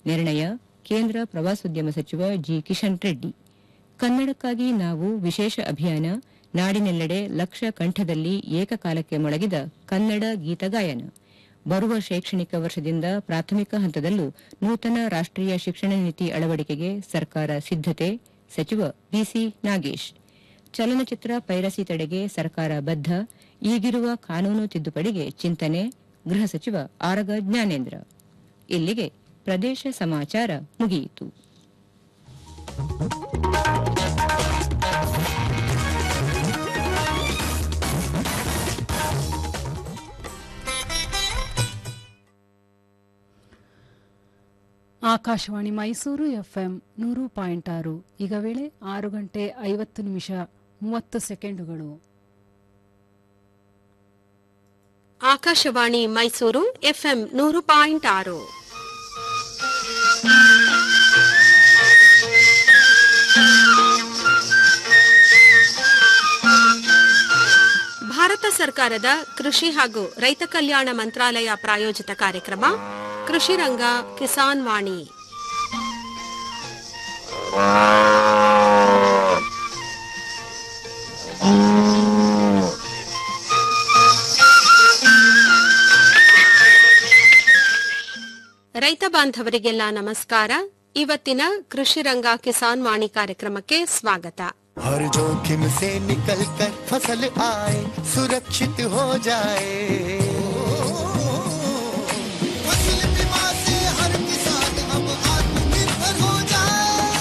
ನಿರ್ಣಯ ಕೇಂದ್ರ ಪ್ರವಾಸೋದ್ಯಮ ಸಚಿವ ಜಿ ಕಿಶನ್ ರೆಡ್ಡಿ ಕನ್ನಡಕ್ಕಾಗಿ ನಾವು ವಿಶೇಷ ಅಭಿಯಾನ ನಾಡಿನೆಲ್ಲೆಡೆ ಲಕ್ಷ ಕಂಠದಲ್ಲಿ ಏಕಕಾಲಕ್ಕೆ ಮೊಳಗಿದ ಕನ್ನಡ ಗೀತಗಾಯನ ಬರುವ ಶೈಕ್ಷಣಿಕ ವರ್ಷದಿಂದ ಪ್ರಾಥಮಿಕ ಹಂತದಲ್ಲೂ ನೂತನ ರಾಷ್ಟೀಯ ಶಿಕ್ಷಣ ನೀತಿ ಅಳವಡಿಕೆಗೆ ಸರ್ಕಾರ ಸಿದ್ದತೆ ಸಚಿವ ಬಿಸಿ ನಾಗೇಶ್ ಚಲನಚಿತ್ರ ಪೈರಸಿ ತಡೆಗೆ ಸರ್ಕಾರ ಬದ್ಧ ಈಗಿರುವ ಕಾನೂನು ತಿದ್ದುಪಡಿಗೆ ಚಿಂತನೆ ಗೃಹ ಸಚಿವ ಆರಗ ಜ್ಞಾನೇಂದ್ರ ಇಲ್ಲಿಗೆ ಪ್ರದೇಶ ಸಮಾಚಾರ ಮುಗಿಯಿತು ಆಕಾಶವಾಣಿ ಮೈಸೂರು ಎಫ್ಎಂ ನೂರು ಪಾಯಿಂಟ್ ಆರು ಈಗ ವೇಳೆ ಆರು ಗಂಟೆ ಐವತ್ತು ನಿಮಿಷ ಮೂವತ್ತು ಸೆಕೆಂಡುಗಳು ಆಕಾಶವಾಣಿ ಮೈಸೂರು ಎಫ್ಎಂ ನೂರು ಪಾಯಿಂಟ್ ಆರು ಭಾರತ ಸರ್ಕಾರದ ಕೃಷಿ ಹಾಗೂ ರೈತ ಕಲ್ಯಾಣ ಮಂತ್ರಾಲಯ ಪ್ರಾಯೋಜಿತ ಕಾರ್ಯಕ್ರಮ ಕೃಷಿ ರಂಗ ಕಿಸಾನ್ ವಾಣಿ ರೈತ ಬಾಂಧವರಿಗೆಲ್ಲ ನಮಸ್ಕಾರ ಇವತ್ತಿನ ಕೃಷಿ ರಂಗ ಕಿಸಾನ್ ವಾಣಿ ಕಾರ್ಯಕ್ರಮಕ್ಕೆ ಸ್ವಾಗತ हर जोखिम से निकल कर फसल आए सुरक्षित हो जाए फसल बीमा से हर किसान अब आत्मनिर्भर हो जाए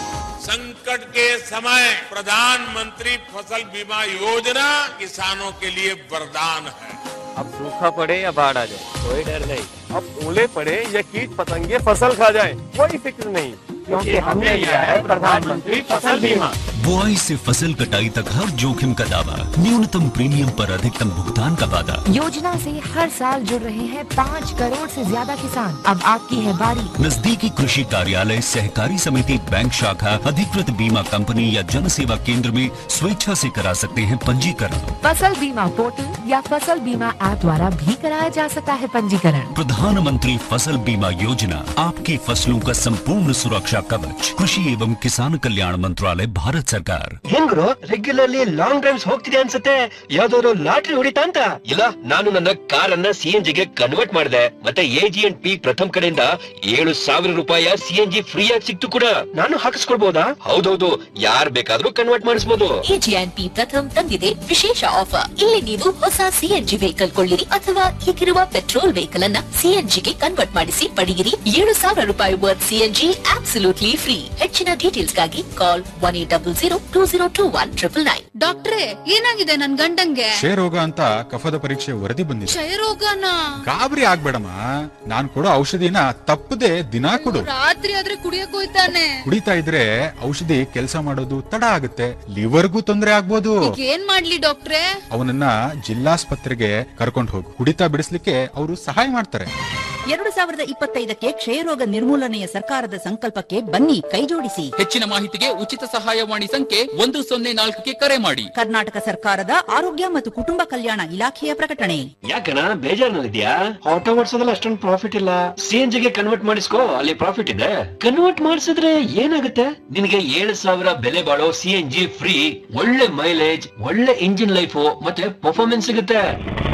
संकट के समय प्रधानमंत्री फसल बीमा योजना किसानों के लिए वरदान है अब सूखा पड़े या बाढ़ आ जाए कोई डर नहीं अब ओले पड़े या कीट पतंगे फसल खा जाए कोई फिक्र नहीं क्योंकि हमने लिया है प्रधानमंत्री फसल बीमा बुआई से फसल कटाई तक हर जोखिम का दावा न्यूनतम प्रीमियम पर अधिकतम भुगतान का वादा योजना से हर साल जुड़ रहे हैं पाँच करोड़ से ज्यादा किसान अब आपकी है बारी नजदीकी कृषि कार्यालय सहकारी समिति बैंक शाखा अधिकृत बीमा कंपनी या जन सेवा केंद्र में स्वेच्छा से करा सकते हैं पंजीकरण फसल बीमा पोर्टल या फसल बीमा ऐप द्वारा भी कराया जा सकता है पंजीकरण प्रधानमंत्री फसल बीमा योजना आपकी फसलों का संपूर्ण सुरक्षा कवच कृषि एवं किसान कल्याण मंत्रालय भारत सरकार ಹೆಂಗ್ರು ರೆಗ್ಯುಲರ್ಲಿ ಲಾಂಗ್ ಡ್ರೈವ್ಸ್ ಹೋಗ್ತಿದೆ ಅನ್ಸುತ್ತೆ ಯಾವ್ದಾದ್ರು ಲಾಟ್ರಿ ಹೊಡಿತಾ ಅಂತ ಇಲ್ಲ ನಾನು ನನ್ನ ಕಾರ್ ಅನ್ನ ಸಿಎನ್ಜಿ ಗೆ ಕನ್ವರ್ಟ್ ಮಾಡಿದೆ ಮತ್ತೆ ಎಜಿ ಅಂಡ್ ಪಿ ಪ್ರಥಮ್ ಕಡೆಯಿಂದ ಏಳು ಸಾವಿರ ರೂಪಾಯಿ ಸಿಎನ್ಜಿ ಫ್ರೀ ಆಗಿ ಸಿಕ್ತು ಕೂಡ ನಾನು ಹಾಕಿಸ್ಕೊಳ್ಬಹುದಾ ಹೌದೌದು ಯಾರ್ ಬೇಕಾದ್ರೂ ಕನ್ವರ್ಟ್ ಮಾಡಿಸಬಹುದು ಎಜಿಎನ್ಪಿ ಪ್ರಥಮ್ ತಂದಿದೆ ವಿಶೇಷ ಆಫರ್ ಇಲ್ಲಿ ನೀವು ಹೊಸ ಸಿಎನ್ಜಿ ವೆಹಿಕಲ್ ಕೊಳ್ಳಿರಿ ಅಥವಾ ಈಗಿರುವ ಪೆಟ್ರೋಲ್ ವೆಹಿಕಲ್ ಅನ್ನ ಸಿಎನ್ಜಿಗೆ ಕನ್ವರ್ಟ್ ಮಾಡಿಸಿ ಪಡೆಯಿರಿ ಏಳು ಸಾವಿರ ರೂಪಾಯಿ ವರ್ತ್ ಸಿಎನ್ಜಿ ಆಬ್ಸಲ್ಯೂಟ್ಲಿ ಫ್ರೀ ಹೆಚ್ಚಿನ ಡೀಟೇಲ್ಸ್ಗಾಗಿ call one eight double zero two zero two one triple nine ಡಾಕ್ಟ್ರೇ ಏನಾಗಿದೆ ನನ್ ಗಂಡಂಗೆ ಕ್ಷಯರೋಗ ಅಂತ ಕಫದ ಪರೀಕ್ಷೆ ವರದಿ ಬಂದಿದೆ ಕ್ಷಯರೋಗನ ಗಾಬರಿ ಆಗ್ಬೇಡಮ್ಮ ನಾನ್ ಕೊಡೋ ಔಷಧಿನ ತಪ್ಪದೆ ದಿನಾ ಕೊಡು ರಾತ್ರಿ ಆದ್ರೆ ಕುಡಿಯಕ್ ಹೋಯ್ತಾನೆ ಕುಡಿತಾ ಇದ್ರೆ ಔಷಧಿ ಕೆಲಸ ಮಾಡೋದು ತಡ ಆಗುತ್ತೆ ಲಿವರ್ಗೂ ತೊಂದರೆ ಆಗ್ಬೋದು ಈಗ ಏನ್ ಮಾಡ್ಲಿ ಡಾಕ್ಟ್ರೇ ಅವನನ್ನ ಜಿಲ್ಲಾಸ್ಪತ್ರೆಗೆ ಕರ್ಕೊಂಡು ಹೋಗು ಕುಡಿತಾ ಬಿಡಿಸ್ಲಿಕ್ಕೆ ಅವರು ಸಹಾಯ ಮಾಡ್ತಾರೆ ಎರಡು ಸಾವಿರದ ಇಪ್ಪತ್ತೈದಕ್ಕೆ ಕ್ಷಯರೋಗ ನಿರ್ಮೂಲನೆಯ ಸರ್ಕಾರದ ಸಂಕಲ್ಪಕ್ಕೆ ಬನ್ನಿ ಕೈಜೋಡಿಸಿ ಹೆಚ್ಚಿನ ಮಾಹಿತಿಗೆ ಉಚಿತ ಸಹಾಯವಾಣಿ ಸಂಖ್ಯೆ ಒಂದು ಸೊನ್ನೆ ನಾಲ್ಕಕ್ಕೆ ಕರೆ ಮಾಡಿ ಕರ್ನಾಟಕ ಸರ್ಕಾರದ ಆರೋಗ್ಯ ಮತ್ತು ಕುಟುಂಬ ಕಲ್ಯಾಣ ಇಲಾಖೆಯ ಪ್ರಕಟಣೆ ಯಾಕಣ ಬೇಜಾರಿನಲ್ಲಿದ್ಯಾ ಆಟೋ ಓಡಿಸೋದ್ರಲ್ಲಿ ಅಷ್ಟೊಂದು ಪ್ರಾಫಿಟ್ ಇಲ್ಲ ಸಿಎನ್ಜಿ ಗೆ ಕನ್ವರ್ಟ್ ಮಾಡಿಸ್ಕೋ ಅಲ್ಲಿ ಪ್ರಾಫಿಟ್ ಇದೆ ಕನ್ವರ್ಟ್ ಮಾಡಿಸಿದ್ರೆ ಏನಾಗುತ್ತೆ ನಿನಗೆ ಏಳು ಸಾವಿರ ಬೆಲೆ ಬಾಳೋ ಸಿಎನ್ಜಿ ಫ್ರೀ ಒಳ್ಳೆ ಮೈಲೇಜ್ ಒಳ್ಳೆ ಇಂಜಿನ್ ಲೈಫ್ ಮತ್ತೆ ಪರ್ಫಾರ್ಮೆನ್ಸ್ ಸಿಗುತ್ತೆ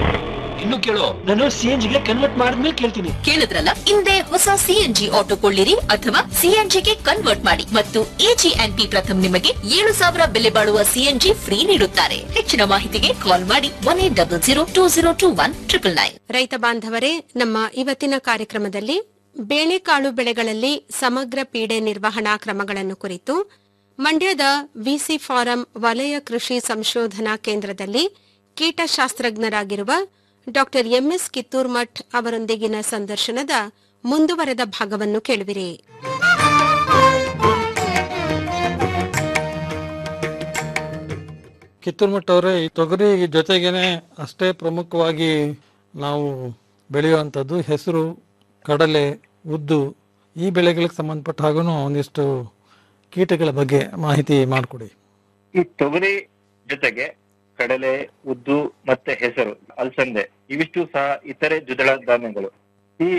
ಇನ್ನು ಕೇಳು ನಾನು ಸಿಎನ್ಜಿ ಗೆ ಕನ್ವರ್ಟ್ ಮಾಡಿದ್ಮೇಲೆ ಕೇಳ್ತೀನಿ ಕೇಳಿದ್ರಲ್ಲ ಹಿಂದೆ ಹೊಸ ಸಿಎನ್ಜಿ ಆಟೋ ಕೊಳ್ಳಿರಿ ಅಥವಾ ಸಿಎನ್ಜಿಗೆ ಕನ್ವರ್ಟ್ ಮಾಡಿ ಮತ್ತು ಎಜಿಎನ್ಪಿ ಪ್ರಥಮ್ ನಿಮಗೆ ಏಳು ಸಾವಿರ ಬೆಲೆ ಬಾಳುವ ಸಿಎನ್ಜಿ ಫ್ರೀ ನೀಡುತ್ತಾರೆ ಹೆಚ್ಚಿನ ಮಾಹಿತಿಗೆ ಕಾಲ್ ಮಾಡಿ one eight double zero two zero two one triple nine ರೈತ ಬಾಂಧವರೇ ನಮ್ಮ ಇವತ್ತಿನ ಕಾರ್ಯಕ್ರಮದಲ್ಲಿ ಬೇಳೆಕಾಳು ಬೆಳೆಗಳಲ್ಲಿ ಸಮಗ್ರ ಪೀಡೆ ನಿರ್ವಹಣಾ ಕ್ರಮಗಳನ್ನು ಕುರಿತು ಮಂಡ್ಯದ ವಿಸಿ ಫಾರಂ ವಲಯ ಕೃಷಿ ಸಂಶೋಧನಾ ಕೇಂದ್ರದಲ್ಲಿ ಕೀಟಶಾಸ್ತ್ರಜ್ಞರಾಗಿರುವ ಡಾಕ್ಟರ್ ಎಂಎಸ್ ಕಿತ್ತೂರ್ಮಠ್ ಅವರೊಂದಿಗಿನ ಸಂದರ್ಶನದ ಮುಂದುವರೆದ ಭಾಗವನ್ನು ಕೇಳುವಿರಿ ಕಿತ್ತೂರ್ಮಠ ಅವರೇ ಈ ತೊಗರಿ ಜೊತೆಗೇನೆ ಅಷ್ಟೇ ಪ್ರಮುಖವಾಗಿ ನಾವು ಬೆಳೆಯುವಂಥದ್ದು ಹೆಸರು ಕಡಲೆ ಉದ್ದು ಈ ಬೆಳೆಗಳಿಗೆ ಸಂಬಂಧಪಟ್ಟ ಹಾಗೂ ಒಂದಿಷ್ಟು ಕೀಟಗಳ ಬಗ್ಗೆ ಮಾಹಿತಿ ಮಾಡಿಕೊಡಿ ಈ ತೊಗರಿ ಜೊತೆಗೆ ಕಡಲೆ ಉದ್ದು ಮತ್ತೆ ಹೆಸರು ಅಲಸಂದೆ ಇವಿಷ್ಟು ಸಹ ಇತರೆ ದ್ವಿದಳ ಧಾನ್ಯಗಳು ಈ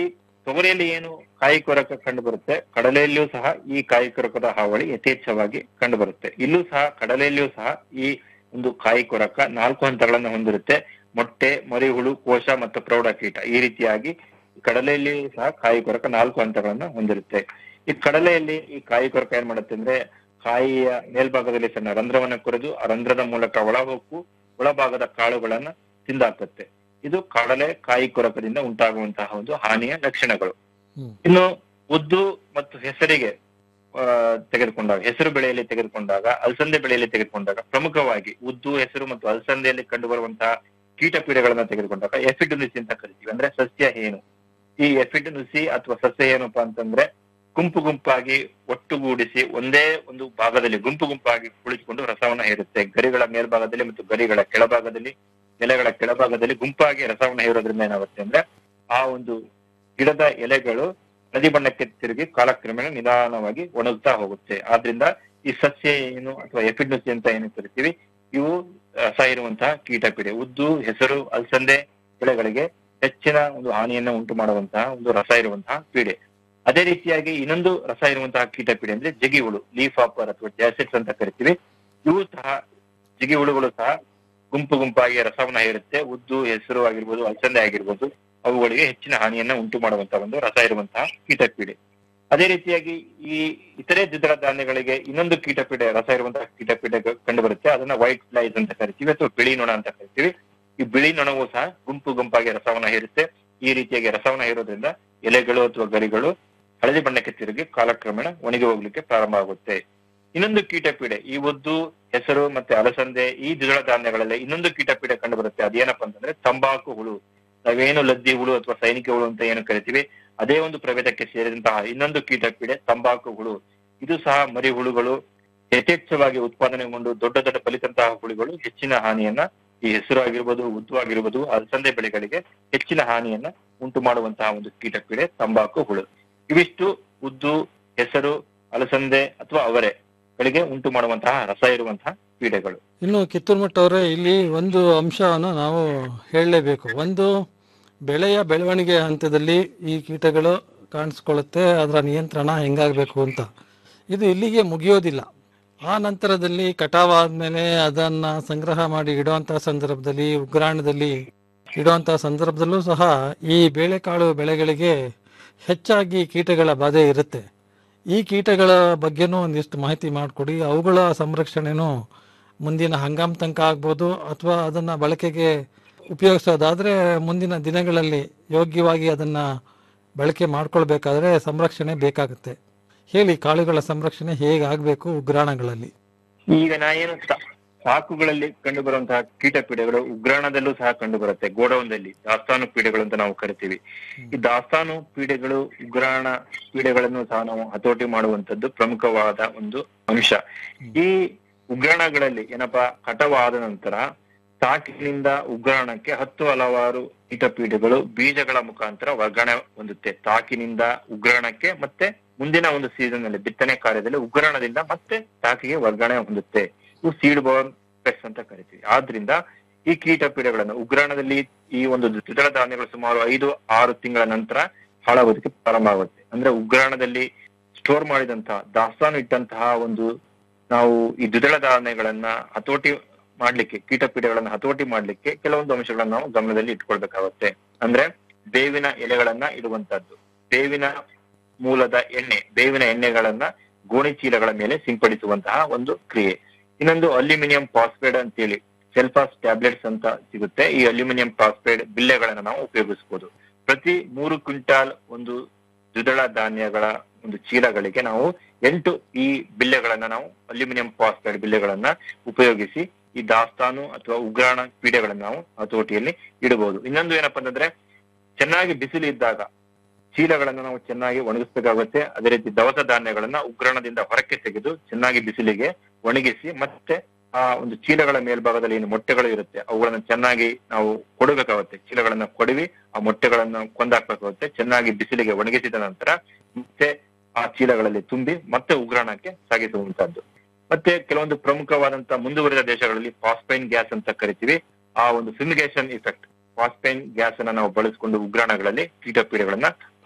ತೊಗರಿಯಲ್ಲಿ ಏನು ಕಾಯಿ ಕೊರಕ ಕಂಡು ಬರುತ್ತೆ ಕಡಲೆಯಲ್ಲಿಯೂ ಸಹ ಈ ಕಾಯಿ ಕೊರಕದ ಹಾವಳಿ ಯಥೇಚ್ಛವಾಗಿ ಕಂಡು ಬರುತ್ತೆ ಇಲ್ಲೂ ಸಹ ಕಡಲೆಯಲ್ಲಿಯೂ ಸಹ ಈ ಒಂದು ಕಾಯಿ ಕೊರಕ ನಾಲ್ಕು ಹಂತಗಳನ್ನು ಹೊಂದಿರುತ್ತೆ ಮೊಟ್ಟೆ ಮರಿಹುಳು ಕೋಶ ಮತ್ತು ಪ್ರೌಢಕೀಟ ಈ ರೀತಿಯಾಗಿ ಕಡಲೆಯಲ್ಲಿ ಸಹ ಕಾಯಿ ಕೊರಕ ನಾಲ್ಕು ಹಂತಗಳನ್ನ ಹೊಂದಿರುತ್ತೆ ಈ ಕಡಲೆಯಲ್ಲಿ ಈ ಕಾಯಿ ಕೊರಕ ಏನ್ ಮಾಡುತ್ತೆ ಅಂದ್ರೆ ಕಾಯಿಯ ಮೇಲ್ಭಾಗದಲ್ಲಿ ಸಣ್ಣ ರಂಧ್ರವನ್ನ ಕೊರೆದು ಆ ರಂಧ್ರದ ಮೂಲಕ ಒಳಹೊಕ್ಕು ಒಳಭಾಗದ ಕಾಳುಗಳನ್ನ ತಿಂದಾಕುತ್ತೆ ಇದು ಕಡಲೆ ಕಾಯಿ ಕೊರಕದಿಂದ ಉಂಟಾಗುವಂತಹ ಒಂದು ಹಾನಿಯ ಲಕ್ಷಣಗಳು ಇನ್ನು ಉದ್ದು ಮತ್ತು ಹೆಸರಿಗೆ ಆ, ತೆಗೆದುಕೊಂಡಾಗ ಹೆಸರು ಬೆಳೆಯಲ್ಲಿ ತೆಗೆದುಕೊಂಡಾಗ ಅಲಸಂದೆ ಬೆಳೆಯಲ್ಲಿ ತೆಗೆದುಕೊಂಡಾಗ ಪ್ರಮುಖವಾಗಿ ಉದ್ದು ಹೆಸರು ಮತ್ತು ಅಲಸಂದೆಯಲ್ಲಿ ಕಂಡು ಬರುವಂತಹ ಕೀಟ ಪೀಡೆಗಳನ್ನ ತೆಗೆದುಕೊಂಡಾಗ ಎಫಿಡ್ ನುಸಿ ಅಂತ ಕರಿತೀವಿ ಅಂದ್ರೆ ಸಸ್ಯ ಹೇನು ಈ ಎಫಿಡ್ ನುಸಿ ಅಥವಾ ಸಸ್ಯ ಏನಪ್ಪಾ ಅಂತಂದ್ರೆ ಗುಂಪು ಗುಂಪಾಗಿ ಒಟ್ಟುಗೂಡಿಸಿ ಒಂದೇ ಒಂದು ಭಾಗದಲ್ಲಿ ಗುಂಪು ಗುಂಪಾಗಿ ಕುಳಿತುಕೊಂಡು ರಸವನ್ನ ಹೇರುತ್ತೆ ಗರಿಗಳ ಮೇಲ್ಭಾಗದಲ್ಲಿ ಮತ್ತು ಗರಿಗಳ ಕೆಳಭಾಗದಲ್ಲಿ ಎಲೆಗಳ ಕೆಳಭಾಗದಲ್ಲಿ ಗುಂಪಾಗಿ ರಸವನ್ನ ಹೇರೋದ್ರಿಂದ ಏನಾಗುತ್ತೆ ಅಂದ್ರೆ ಆ ಒಂದು ಗಿಡದ ಎಲೆಗಳು ನದಿ ಬಣ್ಣಕ್ಕೆ ತಿರುಗಿ ಕಾಲಕ್ರಮೇಣ ನಿಧಾನವಾಗಿ ಒಣಗ್ತಾ ಹೋಗುತ್ತೆ ಆದ್ರಿಂದ ಈ ಸಸ್ಯ ಏನು ಅಥವಾ ಎಫಿಡ್ನುಸಿ ಅಂತ ಏನು ಕರಿತೀವಿ ಇವು ರಸ ಇರುವಂತಹ ಕೀಟಪೀಡೆ ಉದ್ದು ಹೆಸರು ಅಲಸಂದೆ ಬೆಳೆಗಳಿಗೆ ಹೆಚ್ಚಿನ ಒಂದು ಹಾನಿಯನ್ನ ಉಂಟು ಮಾಡುವಂತಹ ಒಂದು ರಸ ಇರುವಂತಹ ಪೀಡೆ ಅದೇ ರೀತಿಯಾಗಿ ಇನ್ನೊಂದು ರಸ ಇರುವಂತಹ ಕೀಟಪೀಡೆ ಅಂದ್ರೆ ಜಗಿ ಹುಳು ಲೀಫ್ ಆಪರ್ ಅಥವಾ ಜಾಸಿಡ್ಸ್ ಅಂತ ಕರಿತೀವಿ ಇವು ಸಹ ಜಿಗಿ ಹುಳುಗಳು ಸಹ ಗುಂಪು ಗುಂಪಾಗಿ ರಸವನ್ನ ಹೇರುತ್ತೆ ಉದ್ದು ಹೆಸರು ಆಗಿರ್ಬೋದು ಅಲಸಂದೆ ಆಗಿರ್ಬೋದು ಅವುಗಳಿಗೆ ಹೆಚ್ಚಿನ ಹಾನಿಯನ್ನ ಉಂಟು ಮಾಡುವಂತಹ ಒಂದು ರಸ ಇರುವಂತಹ ಕೀಟಪೀಡೆ ಅದೇ ರೀತಿಯಾಗಿ ಈ ಇತರೆ ದ್ವಿದಳ ಧಾನ್ಯಗಳಿಗೆ ಇನ್ನೊಂದು ಕೀಟಪೀಡೆ ರಸ ಇರುವಂತಹ ಕೀಟಪೀಡೆ ಕಂಡು ಬರುತ್ತೆ ಅದನ್ನ ವೈಟ್ ಫ್ಲೈಸ್ ಅಂತ ಕರಿತೀವಿ ಅಥವಾ ಬಿಳಿ ನೊಣ ಅಂತ ಕರಿತೀವಿ ಈ ಬಿಳಿ ನೊಣವು ಸಹ ಗುಂಪು ಗುಂಪಾಗಿ ರಸವನ್ನ ಹೇರುತ್ತೆ ಈ ರೀತಿಯಾಗಿ ರಸವನ್ನ ಹೇರೋದ್ರಿಂದ ಎಲೆಗಳು ಅಥವಾ ಗರಿಗಳು ಹಳದಿ ಬಣ್ಣಕ್ಕೆ ತಿರುಗಿ ಕಾಲಕ್ರಮೇಣ ಒಣಗಿ ಹೋಗ್ಲಿಕ್ಕೆ ಪ್ರಾರಂಭ ಆಗುತ್ತೆ ಇನ್ನೊಂದು ಕೀಟಪೀಡೆ ಈ ಉದ್ದು ಹೆಸರು ಮತ್ತೆ ಅಲಸಂದೆ ಈ ದ್ವಿದಳ ಧಾನ್ಯಗಳಲ್ಲಿ ಇನ್ನೊಂದು ಕೀಟಪೀಡೆ ಕಂಡು ಬರುತ್ತೆ ಅದೇನಪ್ಪ ಅಂತಂದ್ರೆ ತಂಬಾಕು ಹುಳು ನಾವೇನು ಲದ್ದಿ ಹುಳು ಅಥವಾ ಸೈನಿಕ ಹುಳು ಅಂತ ಏನು ಕರಿತೀವಿ ಅದೇ ಒಂದು ಪ್ರಭೇದಕ್ಕೆ ಸೇರಿದಂತಹ ಇನ್ನೊಂದು ಕೀಟಪೀಡೆ ತಂಬಾಕು ಹುಳು ಇದು ಸಹ ಮರಿ ಹುಳುಗಳು ಯಥೇಚ್ಛವಾಗಿ ಉತ್ಪಾದನೆಗೊಂಡು ದೊಡ್ಡ ದೊಡ್ಡ ಫಲಿತಂತಹ ಹುಳುಗಳು ಹೆಚ್ಚಿನ ಹಾನಿಯನ್ನ ಈ ಹೆಸರು ಆಗಿರ್ಬೋದು ಉದ್ದು ಆಗಿರ್ಬೋದು ಅಲಸಂದೆ ಬೆಳೆಗಳಿಗೆ ಹೆಚ್ಚಿನ ಹಾನಿಯನ್ನ ಉಂಟು ಮಾಡುವಂತಹ ಒಂದು ಕೀಟಪೀಡೆ ತಂಬಾಕು ಹುಳು ಇವಿಷ್ಟು ಉದ್ದು ಹೆಸರು ಅಲಸಂದೆ ಅಥವಾ ಅವರೆ ಗಳಿಗೆ ಉಂಟು ಮಾಡುವಂತಹ ರಸ ಇರುವಂತಹ ಪೀಡೆಗಳು ಇನ್ನು ಕಿತ್ತೂರು ಮಠ ಅವರೇ ಇಲ್ಲಿ ಒಂದು ಅಂಶವನ್ನು ನಾವು ಹೇಳಲೇಬೇಕು ಒಂದು ಬೆಳೆಯ ಬೆಳವಣಿಗೆ ಹಂತದಲ್ಲಿ ಈ ಕೀಟಗಳು ಕಾಣಿಸ್ಕೊಳ್ಳುತ್ತೆ ಅದರ ನಿಯಂತ್ರಣ ಹೆಂಗಾಗಬೇಕು ಅಂತ ಇದು ಇಲ್ಲಿಗೆ ಮುಗಿಯೋದಿಲ್ಲ ಆ ನಂತರದಲ್ಲಿ ಕಟಾವ್ ಆದ್ಮೇಲೆ ಅದನ್ನ ಸಂಗ್ರಹ ಮಾಡಿ ಇಡುವಂತಹ ಸಂದರ್ಭದಲ್ಲಿ ಉಗ್ರಾಣದಲ್ಲಿ ಇಡುವಂತಹ ಸಂದರ್ಭದಲ್ಲೂ ಸಹ ಈ ಬೇಳೆಕಾಳು ಬೆಳೆಗಳಿಗೆ ಹೆಚ್ಚಾಗಿ ಕೀಟಗಳ ಬಾಧೆ ಇರುತ್ತೆ ಈ ಕೀಟಗಳ ಬಗ್ಗೆನೂ ಒಂದಿಷ್ಟು ಮಾಹಿತಿ ಮಾಡಿಕೊಡಿ ಅವುಗಳ ಸಂರಕ್ಷಣೆನೂ ಮುಂದಿನ ಹಂಗಾಮ್ ತನಕ ಆಗ್ಬೋದು ಅಥವಾ ಅದನ್ನ ಬಳಕೆಗೆ ಉಪಯೋಗಿಸೋದಾದ್ರೆ ಮುಂದಿನ ದಿನಗಳಲ್ಲಿ ಯೋಗ್ಯವಾಗಿ ಅದನ್ನ ಬಳಕೆ ಮಾಡ್ಕೊಳ್ಬೇಕಾದ್ರೆ ಸಂರಕ್ಷಣೆ ಬೇಕಾಗುತ್ತೆ ಹೇಳಿ ಕಾಳುಗಳ ಸಂರಕ್ಷಣೆ ಹೇಗೆ ಆಗಬೇಕು ಉಗ್ರಾಣಗಳಲ್ಲಿ ಈಗ ನಾ ಏನು ಸಾ- ಸಾಕುಗಳಲ್ಲಿ ಕಂಡು ಬರುವಂತಹ ಕೀಟ ಪೀಡೆಗಳು ಉಗ್ರಾಣದಲ್ಲೂ ಸಹ ಕಂಡು ಬರುತ್ತೆ ಗೋಡೌನ್ದಲ್ಲಿ ದಾಸ್ತಾನು ಪೀಡೆಗಳು ಅಂತ ನಾವು ಕರಿತೀವಿ ಈ ದಾಸ್ತಾನು ಪೀಡೆಗಳು ಉಗ್ರಾಣ ಪೀಡೆಗಳನ್ನು ಸಹ ನಾವು ಹತೋಟಿ ಮಾಡುವಂತದ್ದು ಪ್ರಮುಖವಾದ ಒಂದು ಅಂಶ ಈ ಉಗ್ರಾಣಗಳಲ್ಲಿ ಏನಪ್ಪಾ ಕಟವಾದ ನಂತರ ಸಾಕಿನಿಂದ ಉಗ್ರಾಣಕ್ಕೆ ಹತ್ತು ಹಲವಾರು ಕೀಟಪೀಡೆಗಳು ಬೀಜಗಳ ಮುಖಾಂತರ ವರ್ಗಾವಣೆ ಹೊಂದುತ್ತೆ ತಾಕಿನಿಂದ ಉಗ್ರಾಣಕ್ಕೆ ಮತ್ತೆ ಮುಂದಿನ ಒಂದು ಸೀಸನ್ ನಲ್ಲಿ ಬಿತ್ತನೆ ಕಾರ್ಯದಲ್ಲಿ ಉಗ್ರಾಣದಿಂದ ಮತ್ತೆ ತಾಕಿಗೆ ವರ್ಗಾವಣೆ ಹೊಂದುತ್ತೆ ಇವು ಸೀಡ್ ಬೋರ್ನ್ ಪೆಸ್ಟ್ ಅಂತ ಕರಿತೀವಿ ಆದ್ರಿಂದ ಈ ಕೀಟ ಪೀಡೆಗಳನ್ನು ಉಗ್ರಾಣದಲ್ಲಿ ಈ ಒಂದು ದ್ವಿದಳ ಧಾನ್ಯಗಳು ಸುಮಾರು ಐದು ಆರು ತಿಂಗಳ ನಂತರ ಹಾಳಾಗೋದಕ್ಕೆ ಪ್ರಾರಂಭ ಆಗುತ್ತೆ ಅಂದ್ರೆ ಉಗ್ರಾಣದಲ್ಲಿ ಸ್ಟೋರ್ ಮಾಡಿದಂತಹ ದಾಸ್ತಾನು ಇಟ್ಟಂತಹ ಒಂದು ನಾವು ಈ ದ್ವಿದಳ ಧಾನ್ಯಗಳನ್ನ ಹತೋಟಿ ಮಾಡ್ಲಿಕ್ಕೆ ಕೀಟ ಪೀಡೆಗಳನ್ನ ಹತೋಟಿ ಮಾಡ್ಲಿಕ್ಕೆ ಕೆಲವೊಂದು ಅಂಶಗಳನ್ನ ನಾವು ಗಮನದಲ್ಲಿ ಇಟ್ಕೊಳ್ಬೇಕಾಗುತ್ತೆ ಅಂದ್ರೆ ಬೇವಿನ ಎಲೆಗಳನ್ನ ಇಡುವಂತದ್ದು ಬೇವಿನ ಮೂಲದ ಎಣ್ಣೆ ಬೇವಿನ ಎಣ್ಣೆಗಳನ್ನ ಗೋಣಿ ಚೀಲಗಳ ಮೇಲೆ ಸಿಂಪಡಿಸುವಂತಹ ಒಂದು ಕ್ರಿಯೆ ಇನ್ನೊಂದು ಅಲ್ಯೂಮಿನಿಯಂ ಫಾಸ್ಫೇಡ್ ಅಂತೇಳಿ ಸೆಲ್ಫಾಸ್ ಟ್ಯಾಬ್ಲೆಟ್ಸ್ ಅಂತ ಸಿಗುತ್ತೆ ಈ ಅಲ್ಯೂಮಿನಿಯಂ ಫಾಸ್ಫೇಡ್ ಬಿಲ್ಲೆಗಳನ್ನ ನಾವು ಉಪಯೋಗಿಸಬಹುದು ಪ್ರತಿ ಮೂರು ಕ್ವಿಂಟಾಲ್ ಒಂದು ದ್ವಿದಳ ಧಾನ್ಯಗಳ ಒಂದು ಚೀಲಗಳಿಗೆ ನಾವು ಎಂಟು ಈ ಬಿಲ್ಲೆಗಳನ್ನ ನಾವು ಅಲ್ಯೂಮಿನಿಯಂ ಫಾಸ್ಫೇಡ್ ಬಿಲ್ಲೆಗಳನ್ನ ಉಪಯೋಗಿಸಿ ಈ ದಾಸ್ತಾನು ಅಥವಾ ಉಗ್ರಾಣ ಪೀಡೆಗಳನ್ನ ನಾವು ಹತೋಟಿಯಲ್ಲಿ ಇಡಬಹುದು ಇನ್ನೊಂದು ಏನಪ್ಪಾ ಅಂತಂದ್ರೆ ಚೆನ್ನಾಗಿ ಬಿಸಿಲು ಇದ್ದಾಗ ಚೀಲಗಳನ್ನ ನಾವು ಚೆನ್ನಾಗಿ ಒಣಗಿಸ್ಬೇಕಾಗುತ್ತೆ ಅದೇ ರೀತಿ ದವಸ ಧಾನ್ಯಗಳನ್ನ ಉಗ್ರಾಣದಿಂದ ಹೊರಕ್ಕೆ ತೆಗೆದು ಚೆನ್ನಾಗಿ ಬಿಸಿಲಿಗೆ ಒಣಗಿಸಿ ಮತ್ತೆ ಆ ಒಂದು ಚೀಲಗಳ ಮೇಲ್ಭಾಗದಲ್ಲಿ ಏನು ಮೊಟ್ಟೆಗಳು ಇರುತ್ತೆ ಅವುಗಳನ್ನ ಚೆನ್ನಾಗಿ ನಾವು ಕೊಡಬೇಕಾಗುತ್ತೆ ಚೀಲಗಳನ್ನ ಕೊಡವಿ ಆ ಮೊಟ್ಟೆಗಳನ್ನ ಕೊಂದಾಕ್ಬೇಕಾಗುತ್ತೆ ಚೆನ್ನಾಗಿ ಬಿಸಿಲಿಗೆ ಒಣಗಿಸಿದ ನಂತರ ಮತ್ತೆ ಆ ಚೀಲಗಳಲ್ಲಿ ತುಂಬಿ ಮತ್ತೆ ಉಗ್ರಾಣಕ್ಕೆ ಸಾಗಿಸುವಂತದ್ದು ಮತ್ತೆ ಕೆಲವೊಂದು ಪ್ರಮುಖವಾದಂತಹ ಮುಂದುವರಿದ ದೇಶಗಳಲ್ಲಿ ಫಾಸ್ಪೈನ್ ಗ್ಯಾಸ್ ಅಂತ ಕರಿತೀವಿ ಆ ಒಂದು ಫಿಮಿಗೇಷನ್ ಇಫೆಕ್ಟ್ ಫಾಸ್ಪೈನ್ ಗ್ಯಾಸ್ ಅನ್ನ ನಾವು ಬಳಸಿಕೊಂಡು ಉಗ್ರಾಣಗಳಲ್ಲಿ ಕೀಟ ಪೀಡೆಗಳನ್ನ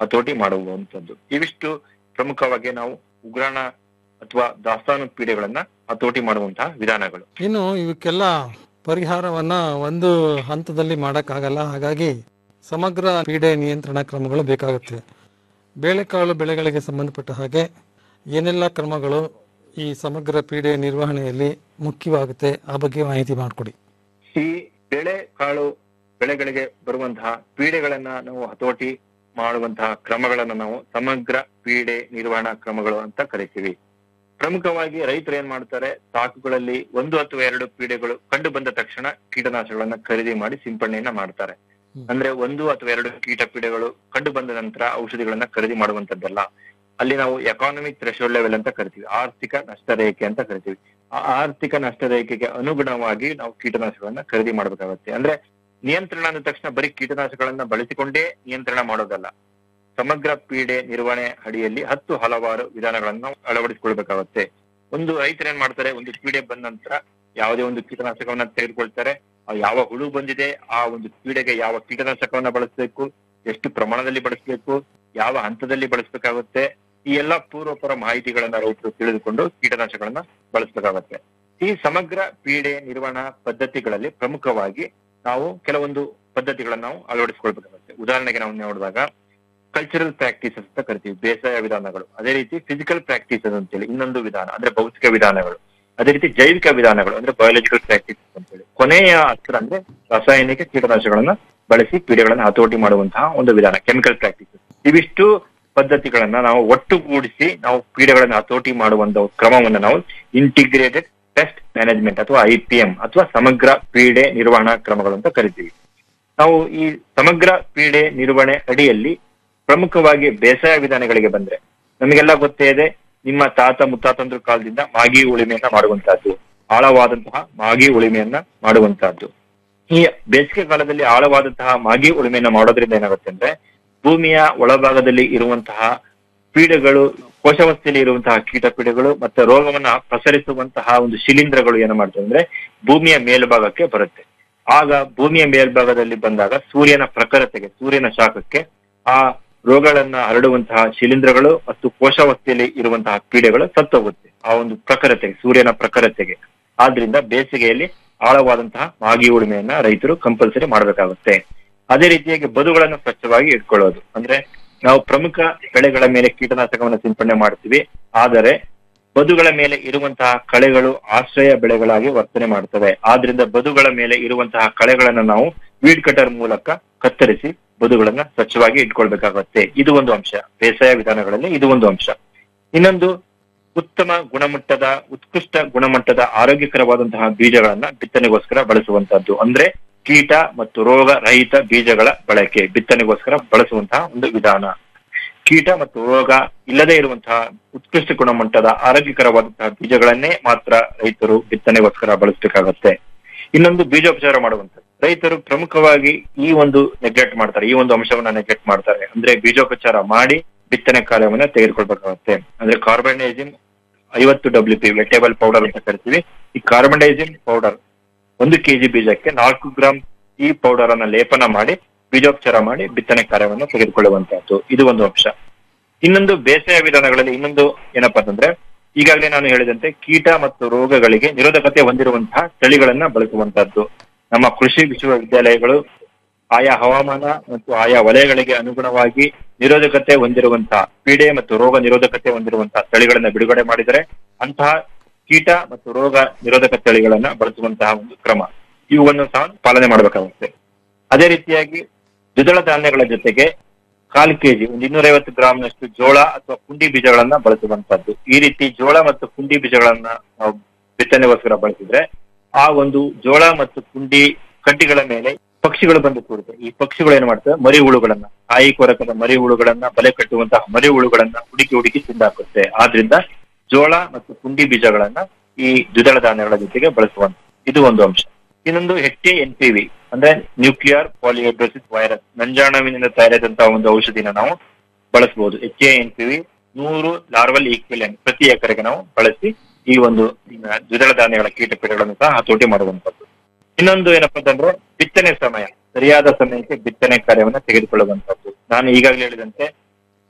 ಹತೋಟಿ ಮಾಡುವಂತದ್ದು ಇವಿಷ್ಟು ಪ್ರಮುಖವಾಗಿ ನಾವು ಉಗ್ರಾಣ ಅಥವಾ ದಾಸ್ತಾನು ಪೀಡೆಗಳನ್ನ ಹತೋಟಿ ಮಾಡುವಂತಹ ವಿಧಾನಗಳು ಇನ್ನು ಇವಕ್ಕೆಲ್ಲ ಪರಿಹಾರವನ್ನ ಒಂದು ಹಂತದಲ್ಲಿ ಮಾಡೋಕ್ಕಾಗಲ್ಲ ಹಾಗಾಗಿ ಸಮಗ್ರ ಪೀಡೆ ನಿಯಂತ್ರಣ ಕ್ರಮಗಳು ಬೇಕಾಗುತ್ತೆ ಬೇಳೆಕಾಳು ಬೆಳೆಗಳಿಗೆ ಸಂಬಂಧಪಟ್ಟ ಹಾಗೆ ಏನೆಲ್ಲ ಕ್ರಮಗಳು ಈ ಸಮಗ್ರ ಪೀಡೆ ನಿರ್ವಹಣೆಯಲ್ಲಿ ಮುಖ್ಯವಾಗುತ್ತೆ ಆ ಬಗ್ಗೆ ಮಾಹಿತಿ ಮಾಡಿಕೊಡಿ ಈ ಬೆಳೆ ಕಾಳು ಬೆಳೆಗಳಿಗೆ ಬರುವಂತಹ ಪೀಡೆಗಳನ್ನ ನಾವು ಹತೋಟಿ ಮಾಡುವಂತಹ ಕ್ರಮಗಳನ್ನ ನಾವು ಸಮಗ್ರ ಪೀಡೆ ನಿರ್ವಹಣಾ ಕ್ರಮಗಳು ಅಂತ ಕರಿತೀವಿ ಪ್ರಮುಖವಾಗಿ ರೈತರು ಏನ್ ಮಾಡ್ತಾರೆ ಸಾಕುಗಳಲ್ಲಿ ಒಂದು ಅಥವಾ ಎರಡು ಪೀಡೆಗಳು ಕಂಡು ಬಂದ ತಕ್ಷಣ ಕೀಟನಾಶಕಗಳನ್ನ ಖರೀದಿ ಮಾಡಿ ಸಿಂಪಡಣೆಯನ್ನ ಮಾಡ್ತಾರೆ ಅಂದ್ರೆ ಒಂದು ಅಥವಾ ಎರಡು ಕೀಟ ಪೀಡೆಗಳು ಕಂಡು ಬಂದ ನಂತರ ಔಷಧಿಗಳನ್ನ ಖರೀದಿ ಮಾಡುವಂತದ್ದಲ್ಲ ಅಲ್ಲಿ ನಾವು ಎಕಾನಮಿಕ್ ಥ್ರೆಶೋಲ್ಡ್ ಲೆವೆಲ್ ಅಂತ ಕರಿತೀವಿ ಆರ್ಥಿಕ ನಷ್ಟ ರೇಖೆ ಅಂತ ಕರಿತೀವಿ ಆ ಆರ್ಥಿಕ ನಷ್ಟ ರೇಖೆಗೆ ಅನುಗುಣವಾಗಿ ನಾವು ಕೀಟನಾಶಕಗಳನ್ನ ಖರೀದಿ ಮಾಡಬೇಕಾಗುತ್ತೆ ಅಂದ್ರೆ ನಿಯಂತ್ರಣ ಅಂದ ತಕ್ಷಣ ಬರೀ ಕೀಟನಾಶಕಗಳನ್ನ ಬಳಸಿಕೊಂಡೇ ನಿಯಂತ್ರಣ ಮಾಡೋದಲ್ಲ ಸಮಗ್ರ ಪೀಡೆ ನಿರ್ವಹಣೆ ಅಡಿಯಲ್ಲಿ ಹತ್ತು ಹಲವಾರು ವಿಧಾನಗಳನ್ನು ನಾವು ಅಳವಡಿಸಿಕೊಳ್ಬೇಕಾಗುತ್ತೆ ಒಂದು ರೈತರು ಏನ್ ಮಾಡ್ತಾರೆ ಒಂದು ಪೀಡೆ ಬಂದ ನಂತರ ಯಾವುದೇ ಒಂದು ಕೀಟನಾಶಕವನ್ನ ತೆಗೆದುಕೊಳ್ತಾರೆ ಆ ಯಾವ ಹುಳು ಬಂದಿದೆ ಆ ಒಂದು ಪೀಡೆಗೆ ಯಾವ ಕೀಟನಾಶಕವನ್ನ ಬಳಸಬೇಕು ಎಷ್ಟು ಪ್ರಮಾಣದಲ್ಲಿ ಬಳಸಬೇಕು ಯಾವ ಹಂತದಲ್ಲಿ ಬಳಸಬೇಕಾಗುತ್ತೆ ಈ ಎಲ್ಲಾ ಪೂರ್ವಪರ ಮಾಹಿತಿಗಳನ್ನ ರೈತರು ತಿಳಿದುಕೊಂಡು ಕೀಟನಾಶಕಗಳನ್ನ ಬಳಸಬೇಕಾಗುತ್ತೆ ಈ ಸಮಗ್ರ ಪೀಡೆ ನಿರ್ವಹಣಾ ಪದ್ಧತಿಗಳಲ್ಲಿ ಪ್ರಮುಖವಾಗಿ ನಾವು ಕೆಲವೊಂದು ಪದ್ಧತಿಗಳನ್ನ ನಾವು ಅಳವಡಿಸಿಕೊಳ್ಬೇಕಾಗುತ್ತೆ ಉದಾಹರಣೆಗೆ ನಾವು ನೋಡಿದಾಗ ಕಲ್ಚರಲ್ ಪ್ರಾಕ್ಟೀಸಸ್ ಅಂತ ಕರಿತೀವಿ ಬೇಸಾಯ ವಿಧಾನಗಳು ಅದೇ ರೀತಿ ಫಿಸಿಕಲ್ ಪ್ರಾಕ್ಟೀಸಸ್ ಅಂತೇಳಿ ಇನ್ನೊಂದು ವಿಧಾನ ಅಂದ್ರೆ ಭೌತಿಕ ವಿಧಾನಗಳು ಅದೇ ರೀತಿ ಜೈವಿಕ ವಿಧಾನಗಳು ಅಂದ್ರೆ ಬಯೋಲಜಿಕಲ್ ಪ್ರಾಕ್ಟೀಸಸ್ ಅಂತೇಳಿ ಕೊನೆಯ ಅಸ್ತ್ರ ಅಂದ್ರೆ ರಾಸಾಯನಿಕ ಕೀಟನಾಶಕಗಳನ್ನ ಬಳಸಿ ಪೀಡೆಗಳನ್ನ ಹತೋಟಿ ಮಾಡುವಂತಹ ಒಂದು ವಿಧಾನ ಕೆಮಿಕಲ್ ಪ್ರಾಕ್ಟೀಸಸ್ ಇವಿಷ್ಟು ಪದ್ಧತಿಗಳನ್ನ ನಾವು ಒಟ್ಟುಗೂಡಿಸಿ ನಾವು ಪೀಡೆಗಳನ್ನ ಹತೋಟಿ ಮಾಡುವಂತ ಕ್ರಮವನ್ನ ನಾವು ಇಂಟಿಗ್ರೇಟೆಡ್ ಪೆಸ್ಟ್ ಮ್ಯಾನೇಜ್ಮೆಂಟ್ ಅಥವಾ ಐ ಪಿ ಎಂ ಅಥವಾ ಸಮಗ್ರ ಪೀಡೆ ನಿರ್ವಹಣಾ ಕ್ರಮಗಳು ಅಂತ ಕರಿತೀವಿ ನಾವು ಈ ಸಮಗ್ರ ಪೀಡೆ ನಿರ್ವಹಣೆ ಅಡಿಯಲ್ಲಿ ಪ್ರಮುಖವಾಗಿ ಬೇಸಾಯ ವಿಧಾನಗಳಿಗೆ ಬಂದ್ರೆ ನಮಗೆಲ್ಲ ಗೊತ್ತೇ ಇದೆ ನಿಮ್ಮ ತಾತ ಮುತ್ತಾತಂದ್ರ ಕಾಲದಿಂದ ಮಾಗಿ ಉಳಿಮೆಯನ್ನ ಮಾಡುವಂತಹದ್ದು ಆಳವಾದಂತಹ ಮಾಗಿ ಉಳಿಮೆಯನ್ನ ಮಾಡುವಂತಹದ್ದು ಈ ಬೇಸಿಗೆ ಕಾಲದಲ್ಲಿ ಆಳವಾದಂತಹ ಮಾಗಿ ಉಳುಮೆಯನ್ನ ಮಾಡೋದ್ರಿಂದ ಏನಾಗುತ್ತೆ ಅಂದ್ರೆ ಭೂಮಿಯ ಒಳಭಾಗದಲ್ಲಿ ಇರುವಂತಹ ಪೀಡೆಗಳು ಕೋಶವಸ್ಥೆಯಲ್ಲಿ ಇರುವಂತಹ ಕೀಟ ಪೀಡೆಗಳು ಮತ್ತೆ ರೋಗವನ್ನ ಪಸರಿಸುವಂತಹ ಒಂದು ಶಿಲೀಂಧ್ರಗಳು ಏನು ಮಾಡ್ತವೆ ಅಂದ್ರೆ ಭೂಮಿಯ ಮೇಲ್ಭಾಗಕ್ಕೆ ಬರುತ್ತೆ ಆಗ ಭೂಮಿಯ ಮೇಲ್ಭಾಗದಲ್ಲಿ ಬಂದಾಗ ಸೂರ್ಯನ ಪ್ರಖರತೆಗೆ ಸೂರ್ಯನ ಶಾಖಕ್ಕೆ ಆ ರೋಗಗಳನ್ನ ಹರಡುವಂತಹ ಶಿಲೀಂಧ್ರಗಳು ಮತ್ತು ಕೋಶಾವಸ್ಥೆಯಲ್ಲಿ ಇರುವಂತಹ ಪೀಡೆಗಳು ಸತ್ತೋಗುತ್ತೆ ಆ ಒಂದು ಪ್ರಖರತೆಗೆ ಸೂರ್ಯನ ಪ್ರಖರತೆಗೆ ಆದ್ರಿಂದ ಬೇಸಿಗೆಯಲ್ಲಿ ಆಳವಾದಂತಹ ಮಾಗಿ ಉಳುಮೆಯನ್ನ ರೈತರು ಕಂಪಲ್ಸರಿ ಮಾಡಬೇಕಾಗುತ್ತೆ ಅದೇ ರೀತಿಯಾಗಿ ಬದುಗಳನ್ನು ಸ್ವಚ್ಛವಾಗಿ ಇಟ್ಕೊಳ್ಳೋದು ಅಂದ್ರೆ ನಾವು ಪ್ರಮುಖ ಬೆಳೆಗಳ ಮೇಲೆ ಕೀಟನಾಶಕವನ್ನು ಸಿಂಪಡಣೆ ಮಾಡ್ತೀವಿ ಆದರೆ ಬದುಗಳ ಮೇಲೆ ಇರುವಂತಹ ಕಳೆಗಳು ಆಶ್ರಯ ಬೆಳೆಗಳಾಗಿ ವರ್ತನೆ ಮಾಡ್ತವೆ ಆದ್ರಿಂದ ಬದುಗಳ ಮೇಲೆ ಇರುವಂತಹ ಕಳೆಗಳನ್ನ ನಾವು ವೀಡ್ ಕಟರ್ ಮೂಲಕ ಕತ್ತರಿಸಿ ಬದುಗಳನ್ನ ಸ್ವಚ್ಛವಾಗಿ ಇಟ್ಕೊಳ್ಬೇಕಾಗುತ್ತೆ ಇದು ಒಂದು ಅಂಶ ಬೇಸಾಯ ವಿಧಾನಗಳಲ್ಲಿ ಇದು ಒಂದು ಅಂಶ ಇನ್ನೊಂದು ಉತ್ತಮ ಗುಣಮಟ್ಟದ ಉತ್ಕೃಷ್ಟ ಗುಣಮಟ್ಟದ ಆರೋಗ್ಯಕರವಾದಂತಹ ಬೀಜಗಳನ್ನ ಬಿತ್ತನೆಗೋಸ್ಕರ ಬಳಸುವಂತಹದ್ದು ಅಂದ್ರೆ ಕೀಟ ಮತ್ತು ರೋಗ ರಹಿತ ಬೀಜಗಳ ಬಳಕೆ ಬಿತ್ತನೆಗೋಸ್ಕರ ಬಳಸುವಂತಹ ಒಂದು ವಿಧಾನ ಕೀಟ ಮತ್ತು ರೋಗ ಇಲ್ಲದೆ ಇರುವಂತಹ ಉತ್ಕೃಷ್ಟ ಗುಣಮಟ್ಟದ ಆರೋಗ್ಯಕರವಾದಂತಹ ಬೀಜಗಳನ್ನೇ ಮಾತ್ರ ರೈತರು ಬಿತ್ತನೆಗೋಸ್ಕರ ಬಳಸಬೇಕಾಗತ್ತೆ ಇನ್ನೊಂದು ಬೀಜೋಪಚಾರ ಮಾಡುವಂಥದ್ದು ರೈತರು ಪ್ರಮುಖವಾಗಿ ಈ ಒಂದು ನೆಗ್ಲೆಕ್ಟ್ ಮಾಡ್ತಾರೆ ಈ ಒಂದು ಅಂಶವನ್ನ ನೆಗ್ಲೆಕ್ಟ್ ಮಾಡ್ತಾರೆ ಅಂದ್ರೆ ಬೀಜೋಪಚಾರ ಮಾಡಿ ಬಿತ್ತನೆ ಕಾರ್ಯವನ್ನ ತೆಗೆದುಕೊಳ್ಬೇಕಾಗುತ್ತೆ ಅಂದ್ರೆ ಕಾರ್ಬನೈಸಿನ್ ಐವತ್ತು ಡಬ್ಲ್ಯೂ ಪಿ ವೆಟೇಬಲ್ ಪೌಡರ್ ಅಂತ ಕರಿತೀವಿ ಈ ಕಾರ್ಬನೈಸಿನ್ ಪೌಡರ್ ಒಂದು ಕೆಜಿ ಬೀಜಕ್ಕೆ ನಾಲ್ಕು ಗ್ರಾಂ ಈ ಪೌಡರ್ ಅನ್ನ ಲೇಪನ ಮಾಡಿ ಬೀಜೋಪಚಾರ ಮಾಡಿ ಬಿತ್ತನೆ ಕಾರ್ಯವನ್ನು ತೆಗೆದುಕೊಳ್ಳುವಂತಹದ್ದು ಇದು ಒಂದು ಅಂಶ ಇನ್ನೊಂದು ಬೇಸಾಯ ವಿಧಾನಗಳಲ್ಲಿ ಇನ್ನೊಂದು ಏನಪ್ಪಾ ಅಂತಂದ್ರೆ ಈಗಾಗಲೇ ನಾನು ಹೇಳಿದಂತೆ ಕೀಟ ಮತ್ತು ರೋಗಗಳಿಗೆ ನಿರೋಧಕತೆ ಹೊಂದಿರುವಂತಹ ತಳಿಗಳನ್ನ ಬಳಸುವಂತಹದ್ದು ನಮ್ಮ ಕೃಷಿ ವಿಶ್ವವಿದ್ಯಾಲಯಗಳು ಆಯಾ ಹವಾಮಾನ ಮತ್ತು ಆಯಾ ವಲಯಗಳಿಗೆ ಅನುಗುಣವಾಗಿ ನಿರೋಧಕತೆ ಹೊಂದಿರುವಂತಹ ಪೀಡೆ ಮತ್ತು ರೋಗ ನಿರೋಧಕತೆ ಹೊಂದಿರುವಂತಹ ತಳಿಗಳನ್ನ ಬಿಡುಗಡೆ ಮಾಡಿದರೆ ಅಂತಹ ಕೀಟ ಮತ್ತು ರೋಗ ನಿರೋಧಕ ತಳಿಗಳನ್ನ ಬಳಸುವಂತಹ ಒಂದು ಕ್ರಮ ಇವುಗಳನ್ನು ಸಹ ಪಾಲನೆ ಮಾಡಬೇಕಾಗುತ್ತೆ ಅದೇ ರೀತಿಯಾಗಿ ದ್ವಿದಳ ಧಾನ್ಯಗಳ ಜೊತೆಗೆ ಕಾಲು ಕೆಜಿ ಒಂದು ಇನ್ನೂರೈವತ್ತು ಗ್ರಾಮ್ನಷ್ಟು ಜೋಳ ಅಥವಾ ಪುಂಡಿ ಬೀಜಗಳನ್ನ ಬಳಸುವಂತದ್ದು ಈ ರೀತಿ ಜೋಳ ಮತ್ತು ಪುಂಡಿ ಬೀಜಗಳನ್ನ ನಾವು ಬಿತ್ತನೆಗೋಸ್ಕರ ಬಳಸಿದ್ರೆ ಆ ಒಂದು ಜೋಳ ಮತ್ತು ಪುಂಡಿ ಕಡ್ಡಿಗಳ ಮೇಲೆ ಪಕ್ಷಿಗಳು ಬಂದು ಕೂಡುತ್ತೆ ಈ ಪಕ್ಷಿಗಳು ಏನ್ ಮಾಡ್ತವೆ ಮರಿ ಹುಳುಗಳನ್ನ ಕಾಯಿ ಕೊರಕದ ಮರಿ ಹುಳುಗಳನ್ನ ಬಲೆ ಕಟ್ಟುವಂತಹ ಮರಿ ಹುಳುಗಳನ್ನ ಹುಡುಕಿ ಹುಡುಕಿ ತಿಂದಾಕುತ್ತೆ ಆದ್ರಿಂದ ಜೋಳ ಮತ್ತು ಪುಂಡಿ ಬೀಜಗಳನ್ನ ಈ ದ್ವಿದಳ ಧಾನ್ಯಗಳ ಜೊತೆಗೆ ಬಳಸುವಂತ ಇದು ಒಂದು ಅಂಶ ಇನ್ನೊಂದು ಹೆಚ್ ಎನ್ ಪಿ ವಿ ಅಂದ್ರೆ ನ್ಯೂಕ್ಲಿಯರ್ ಪಾಲಿಹೈಡ್ರೋಸಿಸ್ ವೈರಸ್ ನಂಜಾಣುವಿನಿಂದ ತಯಾರಾದಂತಹ ಒಂದು ಔಷಧಿನ ನಾವು ಬಳಸಬಹುದು ಎಚ್ ಎನ್ ಪಿ ವಿ ನೂರು ಲಾರ್ವಲ್ ಈಕ್ವಿಲೆಂಟ್ ಪ್ರತಿ ಎಕರೆಗೆ ನಾವು ಬಳಸಿ ಈ ಒಂದು ಆ, ದ್ವಿದಳ ಧಾನ್ಯಗಳ ಕೀಟಪೀಡೆಗಳನ್ನು ಸಹ ಹತೋಟಿ ಮಾಡುವಂತದ್ದು ಇನ್ನೊಂದು ಏನಪ್ಪಾ ಅಂತಂದ್ರೆ ಬಿತ್ತನೆ ಸಮಯ ಸರಿಯಾದ ಸಮಯಕ್ಕೆ ಬಿತ್ತನೆ ಕಾರ್ಯವನ್ನ ತೆಗೆದುಕೊಳ್ಳುವಂತದ್ದು ನಾನು ಈಗಾಗಲೇ ಹೇಳಿದಂತೆ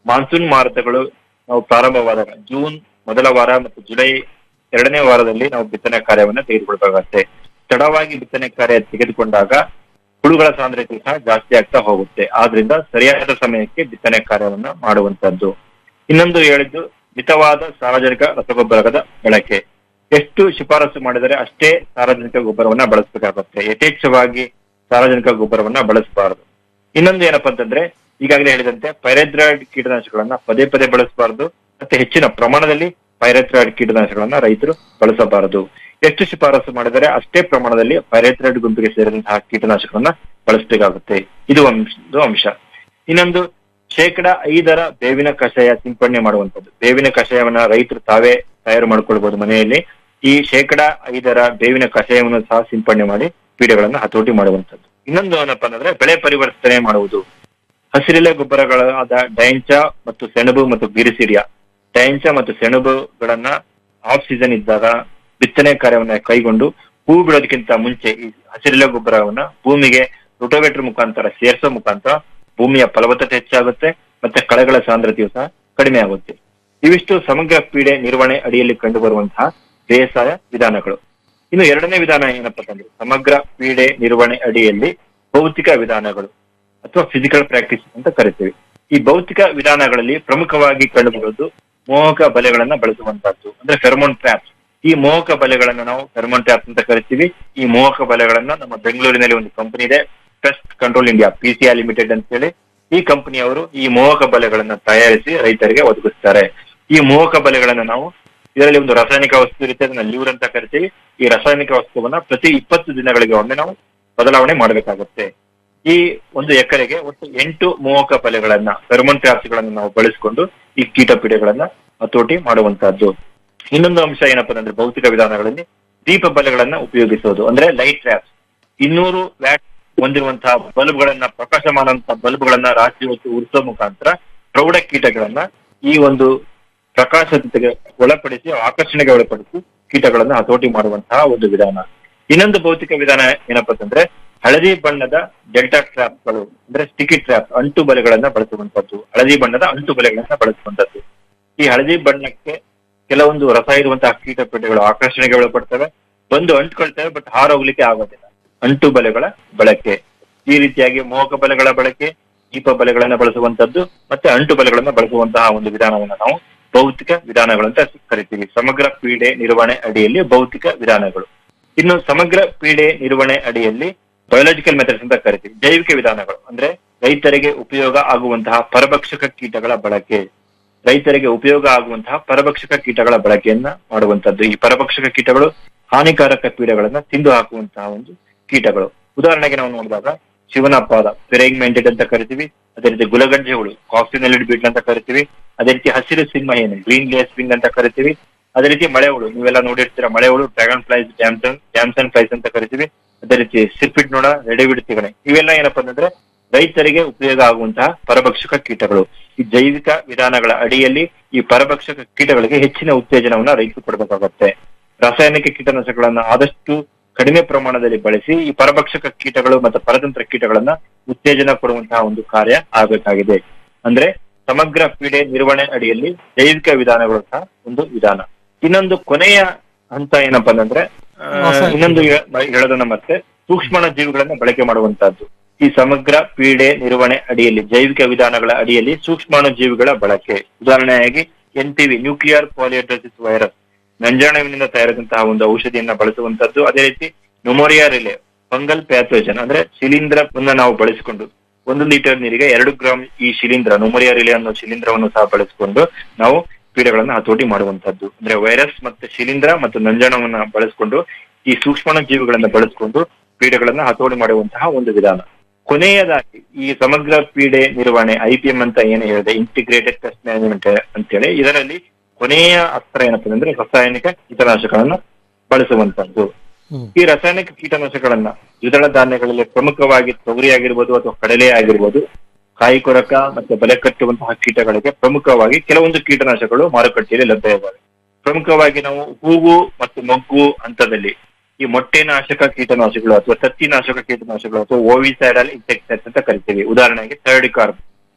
ಮಾನ್ಸೂನ್ ಮಾರುತಗಳು ನಾವು ಪ್ರಾರಂಭವಾದಾಗ ಜೂನ್ ಮೊದಲ ವಾರ ಮತ್ತು ಜುಲೈ ಎರಡನೇ ವಾರದಲ್ಲಿ ನಾವು ಬಿತ್ತನೆ ಕಾರ್ಯವನ್ನ ತೆಗೆದುಕೊಳ್ಬೇಕಾಗತ್ತೆ ತಡವಾಗಿ ಬಿತ್ತನೆ ಕಾರ್ಯ ತೆಗೆದುಕೊಂಡಾಗ ಹುಳುಗಳ ಸಾಂದ್ರತೆ ಸಹ ಜಾಸ್ತಿ ಆಗ್ತಾ ಹೋಗುತ್ತೆ ಆದ್ರಿಂದ ಸರಿಯಾದ ಸಮಯಕ್ಕೆ ಬಿತ್ತನೆ ಕಾರ್ಯವನ್ನ ಮಾಡುವಂತದ್ದು ಇನ್ನೊಂದು ಹೇಳಿದ್ದು ಮಿತವಾದ ಸಾರ್ವಜನಿಕ ರಸಗೊಬ್ಬರದ ಬಳಕೆ ಎಷ್ಟು ಶಿಫಾರಸು ಮಾಡಿದರೆ ಅಷ್ಟೇ ಸಾರ್ವಜನಿಕ ಗೊಬ್ಬರವನ್ನ ಬಳಸಬೇಕಾಗುತ್ತೆ ಯಥೇಚ್ಛವಾಗಿ ಸಾರ್ವಜನಿಕ ಗೊಬ್ಬರವನ್ನ ಬಳಸಬಾರದು ಇನ್ನೊಂದು ಏನಪ್ಪಾ ಅಂತಂದ್ರೆ ಈಗಾಗಲೇ ಹೇಳಿದಂತೆ ಪೈರೆಥ್ರಾಯ್ಡ್ ಕೀಟನಾಶಕಗಳನ್ನ ಪದೇ ಪದೇ ಬಳಸಬಾರದು ಮತ್ತೆ ಹೆಚ್ಚಿನ ಪ್ರಮಾಣದಲ್ಲಿ ಪೈರೆಥ್ರಾಯ್ಡ್ ಕೀಟನಾಶಕಗಳನ್ನ ರೈತರು ಬಳಸಬಾರದು ಎಷ್ಟು ಶಿಫಾರಸು ಮಾಡಿದರೆ ಅಷ್ಟೇ ಪ್ರಮಾಣದಲ್ಲಿ ಪೈರೆಥ್ರಾಯ್ಡ್ ಗುಂಪಿಗೆ ಸೇರಿದಂತಹ ಕೀಟನಾಶಕಗಳನ್ನ ಬಳಸಬೇಕಾಗುತ್ತೆ ಇದು ಒಂದು ಅಂಶ ಇನ್ನೊಂದು ಶೇಕಡ ಐದರ ಬೇವಿನ ಕಷಾಯ ಸಿಂಪಡಣೆ ಮಾಡುವಂತದ್ದು ಬೇವಿನ ಕಷಾಯವನ್ನ ರೈತರು ತಾವೇ ತಯಾರು ಮಾಡ್ಕೊಳ್ಬಹುದು ಮನೆಯಲ್ಲಿ ಈ ಶೇಕಡ ಐದರ ಬೇವಿನ ಕಷಾಯವನ್ನು ಸಹ ಸಿಂಪಡಣೆ ಮಾಡಿ ಪೀಡೆಗಳನ್ನ ಹತೋಟಿ ಮಾಡುವಂತದ್ದು ಇನ್ನೊಂದು ಏನಪ್ಪಾ ಅಂದ್ರೆ ಬೆಳೆ ಪರಿವರ್ತನೆ ಮಾಡುವುದು ಹಸಿರೆಲೆ ಗೊಬ್ಬರಗಳಾದ ಡೈಂಚ ಮತ್ತು ಸೆಣಬು ಮತ್ತು ಬಿರಿಸಿರಿಯಾ ಡೈಂಚ ಮತ್ತು ಸೆಣಬುಗಳನ್ನ ಆಫ್ ಸೀಸನ್ ಇದ್ದಾಗ ಬಿತ್ತನೆ ಕಾರ್ಯವನ್ನ ಕೈಗೊಂಡು ಹೂ ಬಿಡೋದಕ್ಕಿಂತ ಮುಂಚೆ ಈ ಹಸಿರೆಲೆ ಗೊಬ್ಬರವನ್ನ ಭೂಮಿಗೆ ರೋಟೋವೇಟರ್ ಮುಖಾಂತರ ಸೇರಿಸೋ ಮುಖಾಂತರ ಭೂಮಿಯ ಫಲವತ್ತತೆ ಹೆಚ್ಚಾಗುತ್ತೆ ಮತ್ತೆ ಕಳೆಗಳ ಸಾಂದ್ರತೆಯು ಸಹ ಕಡಿಮೆ ಆಗುತ್ತೆ ಇವಿಷ್ಟು ಸಮಗ್ರ ಪೀಡೆ ನಿರ್ವಹಣೆ ಅಡಿಯಲ್ಲಿ ಕಂಡುಬರುವಂತಹ ಬೇಸಾಯ ವಿಧಾನಗಳು ಇನ್ನು ಎರಡನೇ ವಿಧಾನ ಏನಪ್ಪಾ ಅಂತಂದ್ರೆ ಸಮಗ್ರ ಪೀಡೆ ನಿರ್ವಹಣೆ ಅಡಿಯಲ್ಲಿ ಭೌತಿಕ ವಿಧಾನಗಳು ಅಥವಾ ಫಿಸಿಕಲ್ ಪ್ರಾಕ್ಟೀಸ್ ಅಂತ ಕರಿತೀವಿ ಈ ಭೌತಿಕ ವಿಧಾನಗಳಲ್ಲಿ ಪ್ರಮುಖವಾಗಿ ಕಂಡುಬರುವುದು ಮೋಹಕ ಬಲೆಗಳನ್ನ ಬಳಸುವಂತಹದ್ದು ಅಂದ್ರೆ ಫೆರ್ಮೋನ್ ಟ್ರ್ಯಾಪ್ಸ್ ಈ ಮೋಹಕ ಬಲೆಗಳನ್ನ ನಾವು ಫೆರ್ಮೋನ್ ಟ್ರ್ಯಾಪ್ಸ್ ಅಂತ ಕರಿತೀವಿ ಈ ಮೋಹಕ ಬಲೆಗಳನ್ನ ನಮ್ಮ ಬೆಂಗಳೂರಿನಲ್ಲಿ ಒಂದು ಕಂಪನಿ ಇದೆ pest control India PCR limited ಅಂತ ಹೇಳಿ ಈ ಕಂಪನಿಯವರು ಈ ಮೋಹಕ ಬಲೆಗಳನ್ನ ತಯಾರಿಸಿ ರೈತರಿಗೆ ಒದಗಿಸ್ತಾರೆ ಈ ಮೋಹಕ ಬಲೆಗಳನ್ನ ನಾವು ಇದರಲ್ಲಿ ಒಂದು ರಾಸಾಯನಿಕ ವಸ್ತು ಇರುತ್ತೆ ಅದನ್ನ ಲ್ಯೂರ್ ಅಂತ ಕರಿತೀವಿ ಈ ರಾಸಾಯನಿಕ ವಸ್ತುವನ್ನ ಪ್ರತಿ ಇಪ್ಪತ್ತು ದಿನಗಳಿಗೆ ಒಮ್ಮೆ ನಾವು ಬದಲಾವಣೆ ಮಾಡಬೇಕಾಗುತ್ತೆ ಈ ಒಂದು ಎಕರೆಗೆ ಒಟ್ಟು ಎಂಟು ಮೋಹಕ ಬಲೆಗಳನ್ನ ಫೆರ್ಮೋನ್ ಟ್ರಾಪ್ಸ್ ಗಳನ್ನ ನಾವು ಬಳಸಿಕೊಂಡು ಈ ಕೀಟ ಪೀಡೆಗಳನ್ನ ಹತೋಟಿ ಮಾಡುವಂತಹದ್ದು ಇನ್ನೊಂದು ಅಂಶ ಏನಪ್ಪಾ ಅಂದ್ರೆ ಭೌತಿಕ ವಿಧಾನಗಳಲ್ಲಿ ದೀಪ ಬಲೆಗಳನ್ನ ಉಪಯೋಗಿಸೋದು ಅಂದ್ರೆ ಲೈಟ್ ಟ್ರ್ಯಾಪ್ಸ್ ಇನ್ನೂರು ವ್ಯಾಟ್ ಹೊಂದಿರುವಂತಹ ಬಲ್ಬ್ಗಳನ್ನ ಪ್ರಕಾಶಮಾನಂತಹ ಬಲ್ಬ್ಗಳನ್ನ ರಾತ್ರಿ ಹೊತ್ತು ಉರಿಸೋ ಮುಖಾಂತರ ಪ್ರೌಢ ಕೀಟಗಳನ್ನ ಈ ಒಂದು ಪ್ರಕಾಶತೆಗೆ ಒಳಪಡಿಸಿ ಆಕರ್ಷಣೆಗೆ ಒಳಪಡಿಸಿ ಕೀಟಗಳನ್ನ ಹತೋಟಿ ಮಾಡುವಂತಹ ಒಂದು ವಿಧಾನ ಇನ್ನೊಂದು ಭೌತಿಕ ವಿಧಾನ ಏನಪ್ಪಾ ಅಂತಂದ್ರೆ ಹಳದಿ ಬಣ್ಣದ ಡೆಲ್ಟಾ ಟ್ರ್ಯಾಪ್ಗಳು ಅಂದ್ರೆ ಸ್ಟಿಕಿ ಟ್ರ್ಯಾಪ್ ಅಂಟು ಬಲೆಗಳನ್ನ ಬಳಸುವಂತದ್ದು ಹಳದಿ ಬಣ್ಣದ ಅಂಟು ಬಲೆಗಳನ್ನ ಬಳಸುವಂತದ್ದು ಈ ಹಳದಿ ಬಣ್ಣಕ್ಕೆ ಕೆಲವೊಂದು ರಸ ಇರುವಂತಹ ಕೀಟ ಪೀಡೆಗಳು ಆಕರ್ಷಣೆಗೆ ಒಳಪಡ್ತವೆ ಬಂದು ಅಂಟ್ಕೊಳ್ತವೆ ಬಟ್ ಹಾರೋಗ್ಲಿಕ್ಕೆ ಆಗೋದಿಲ್ಲ ಅಂಟು ಬಲೆಗಳ ಬಳಕೆ ಈ ರೀತಿಯಾಗಿ ಮೋಹಕ ಬಲೆಗಳ ಬಳಕೆ ದೀಪ ಬಲೆಗಳನ್ನ ಬಳಸುವಂತದ್ದು ಮತ್ತೆ ಅಂಟು ಬಲೆಗಳನ್ನ ಬಳಸುವಂತಹ ಒಂದು ವಿಧಾನವನ್ನ ನಾವು ಭೌತಿಕ ವಿಧಾನಗಳು ಅಂತ ಕರಿತೀವಿ ಸಮಗ್ರ ಪೀಡೆ ನಿರ್ವಹಣೆ ಅಡಿಯಲ್ಲಿ ಭೌತಿಕ ವಿಧಾನಗಳು ಇನ್ನು ಸಮಗ್ರ ಪೀಡೆ ನಿರ್ವಹಣೆ ಅಡಿಯಲ್ಲಿ ಬಯೋಲಾಜಿಕಲ್ ಮೆಥಡ್ಸ್ ಅಂತ ಕರಿತೀವಿ ಜೈವಿಕ ವಿಧಾನಗಳು ಅಂದ್ರೆ ರೈತರಿಗೆ ಉಪಯೋಗ ಆಗುವಂತಹ ಪರಭಕ್ಷಕ ಕೀಟಗಳ ಬಳಕೆ ರೈತರಿಗೆ ಉಪಯೋಗ ಆಗುವಂತಹ ಪರಭಕ್ಷಕ ಕೀಟಗಳ ಬಳಕೆಯನ್ನ ಮಾಡುವಂತದ್ದು ಈ ಪರಭಕ್ಷಕ ಕೀಟಗಳು ಹಾನಿಕಾರಕ ಪೀಡೆಗಳನ್ನ ತಿಂದು ಹಾಕುವಂತಹ ಒಂದು ಕೀಟಗಳು ಉದಾಹರಣೆಗೆ ನಾವು ನೋಡಿದಾಗ ಶಿವನ ಪಾದ ಮೆಂಟೆಡ್ ಅಂತ ಕರಿತೀವಿ ಅದೇ ರೀತಿ ಗುಲಗಂಜೆ ಹುಳು ಕಾಫಿನಲ್ಲಿ ಬೀಟ್ ಅಂತ ಕರಿತೀವಿ ಅದೇ ರೀತಿ ಹಸಿರು ಸಿಂಹ ಏನು ಗ್ರೀನ್ ಲೇಸ್ ವಿಂಗ್ ಅಂತ ಕರಿತೀವಿ ಅದೇ ರೀತಿ ಮಳೆ ಹುಳು ನೀವೆಲ್ಲ ನೋಡಿರ್ತೀರ ಮಳೆ ಹುಳು dragon flies damsel damsel flies ಅಂತ ಕರಿತೀವಿ ಅದೇ ರೀತಿ ಸಿರ್ಪಿಡ್ ನೋಡ ರೆಡಿಬಿಡ್ ತಿಗಣೆ ಇವೆಲ್ಲ ಏನಪ್ಪಾ ಅಂತಂದ್ರೆ ರೈತರಿಗೆ ಉಪಯೋಗ ಆಗುವಂತಹ ಪರಭಕ್ಷಕ ಕೀಟಗಳು ಈ ಜೈವಿಕ ವಿಧಾನಗಳ ಅಡಿಯಲ್ಲಿ ಈ ಪರಭಕ್ಷಕ ಕೀಟಗಳಿಗೆ ಹೆಚ್ಚಿನ ಉತ್ತೇಜನವನ್ನ ರೈತರು ಕೊಡಬೇಕಾಗತ್ತೆ ರಾಸಾಯನಿಕ ಕೀಟನಾಶಕಗಳನ್ನ ಆದಷ್ಟು ಕಡಿಮೆ ಪ್ರಮಾಣದಲ್ಲಿ ಬಳಸಿ ಈ ಪರಭಕ್ಷಕ ಕೀಟಗಳು ಮತ್ತು ಪರತಂತ್ರ ಕೀಟಗಳನ್ನ ಉತ್ತೇಜನ ಕೊಡುವಂತಹ ಒಂದು ಕಾರ್ಯ ಆಗಬೇಕಾಗಿದೆ ಅಂದ್ರೆ ಸಮಗ್ರ ಪೀಡೆ ನಿರ್ವಹಣೆ ಅಡಿಯಲ್ಲಿ ಜೈವಿಕ ವಿಧಾನಗಳು ಸಹ ಒಂದು ವಿಧಾನ ಇನ್ನೊಂದು ಕೊನೆಯ ಹಂತ ಏನಪ್ಪಾ ಅಂತಂದ್ರೆ ಆ, ರಾಸಾಯನಿಕ. ಇನ್ನೊಂದು ಹೇ- ಹೇಳೋದನ್ನ ಮತ್ತೆ ಸೂಕ್ಷ್ಮ ಜೀವಿಗಳನ್ನ ಬಳಕೆ ಮಾಡುವಂತಹದ್ದು ಈ ಸಮಗ್ರ ಪೀಡೆ ನಿರ್ವಹಣೆ ಅಡಿಯಲ್ಲಿ ಜೈವಿಕ ವಿಧಾನಗಳ ಅಡಿಯಲ್ಲಿ ಸೂಕ್ಷ್ಮಾಣು ಜೀವಿಗಳ ಬಳಕೆ ಉದಾಹರಣೆಯಾಗಿ N V nuclear polyhedrosis virus ನಂಜಾಣುವಿನಿಂದ ತಯಾರಿಸಿದಂತಹ ಒಂದು ಔಷಧಿಯನ್ನ ಬಳಸುವಂತದ್ದು ಅದೇ ರೀತಿ ನ್ಯೂಮೋರಿಯಾ ರಿಲೆ ಫಂಗಲ್ ಪ್ಯಾಥೋಜನ್ ಅಂದ್ರೆ ಶಿಲೀಂಧ್ರವನ್ನ ನಾವು ಬಳಸಿಕೊಂಡು ಒಂದು ಲೀಟರ್ ನೀರಿಗೆ ಎರಡು ಗ್ರಾಮ್ ಈ ಶಿಲೀಂಧ್ರ ನ್ಯೂಮೋರಿಯಾ ರಿಲೆ ಅನ್ನೋ ಶಿಲೀಂಧ್ರವನ್ನು ಸಹ ಬಳಸಿಕೊಂಡು ನಾವು ಪೀಡೆಗಳನ್ನ ಹತೋಟಿ ಮಾಡುವಂತದ್ದು ಅಂದ್ರೆ ವೈರಸ್ ಮತ್ತೆ ಶಿಲೀಂಧ್ರ ಮತ್ತು ನಂಜಾಣವನ್ನ ಬಳಸಿಕೊಂಡು ಈ ಸೂಕ್ಷ್ಮಾಣು ಜೀವಿಗಳನ್ನ ಬಳಸಿಕೊಂಡು ಪೀಡೆಗಳನ್ನ ಹತೋಟಿ ಮಾಡುವಂತಹ ಒಂದು ವಿಧಾನ ಕೊನೆಯದಾಗಿ ಈ ಸಮಗ್ರ ಪೀಡೆ ನಿರ್ವಹಣೆ ಐಪಿಎಂ ಅಂತ ಏನು ಹೇಳಿದೆ ಇಂಟಿಗ್ರೇಟೆಡ್ ಪೆಸ್ಟ್ ಮ್ಯಾನೇಜ್ಮೆಂಟ್ ಅಂತೇಳಿ ಇದರಲ್ಲಿ ಕೊನೆಯ ಅಸ್ತ್ರ ಏನಪ್ಪ ಅಂದ್ರೆ ರಾಸಾಯನಿಕ ಕೀಟನಾಶಕಗಳನ್ನ ಬಳಸುವಂತದ್ದು ಈ ರಾಸಾಯನಿಕ ಕೀಟನಾಶಕಗಳನ್ನ ದ್ವಿದಳ ಧಾನ್ಯಗಳಲ್ಲಿ ಪ್ರಮುಖವಾಗಿ ತೊಗರಿ ಆಗಿರ್ಬೋದು ಅಥವಾ ಕಡಲೆ ಆಗಿರ್ಬೋದು ಕಾಯಿ ಕೊರಕ ಮತ್ತೆ ಬಲೆ ಕಟ್ಟುವಂತಹ ಕೀಟಗಳಿಗೆ ಪ್ರಮುಖವಾಗಿ ಕೆಲವೊಂದು ಕೀಟನಾಶಕಗಳು ಮಾರುಕಟ್ಟೆಯಲ್ಲಿ ಲಭ್ಯ ಇದ್ದಾವೆ ಪ್ರಮುಖವಾಗಿ ನಾವು ಹೂವು ಮತ್ತು ಮೊಗ್ಗು ಹಂತದಲ್ಲಿ ಈ ಮೊಟ್ಟೆ ನಾಶಕ ಕೀಟನಾಶಕಗಳು ಅಥವಾ ತತ್ತಿ ನಾಶಕ ಕೀಟನಾಶಕಗಳು ಅಥವಾ ಓವಿಸೈಡಲ್ ಇನ್ಸೆಕ್ಟೈಡ್ಸ್ ಅಂತ ಕರಿತೀವಿ ಉದಾಹರಣೆಗೆ ಥರ್ಡ್ ಕಾರ್ಬ್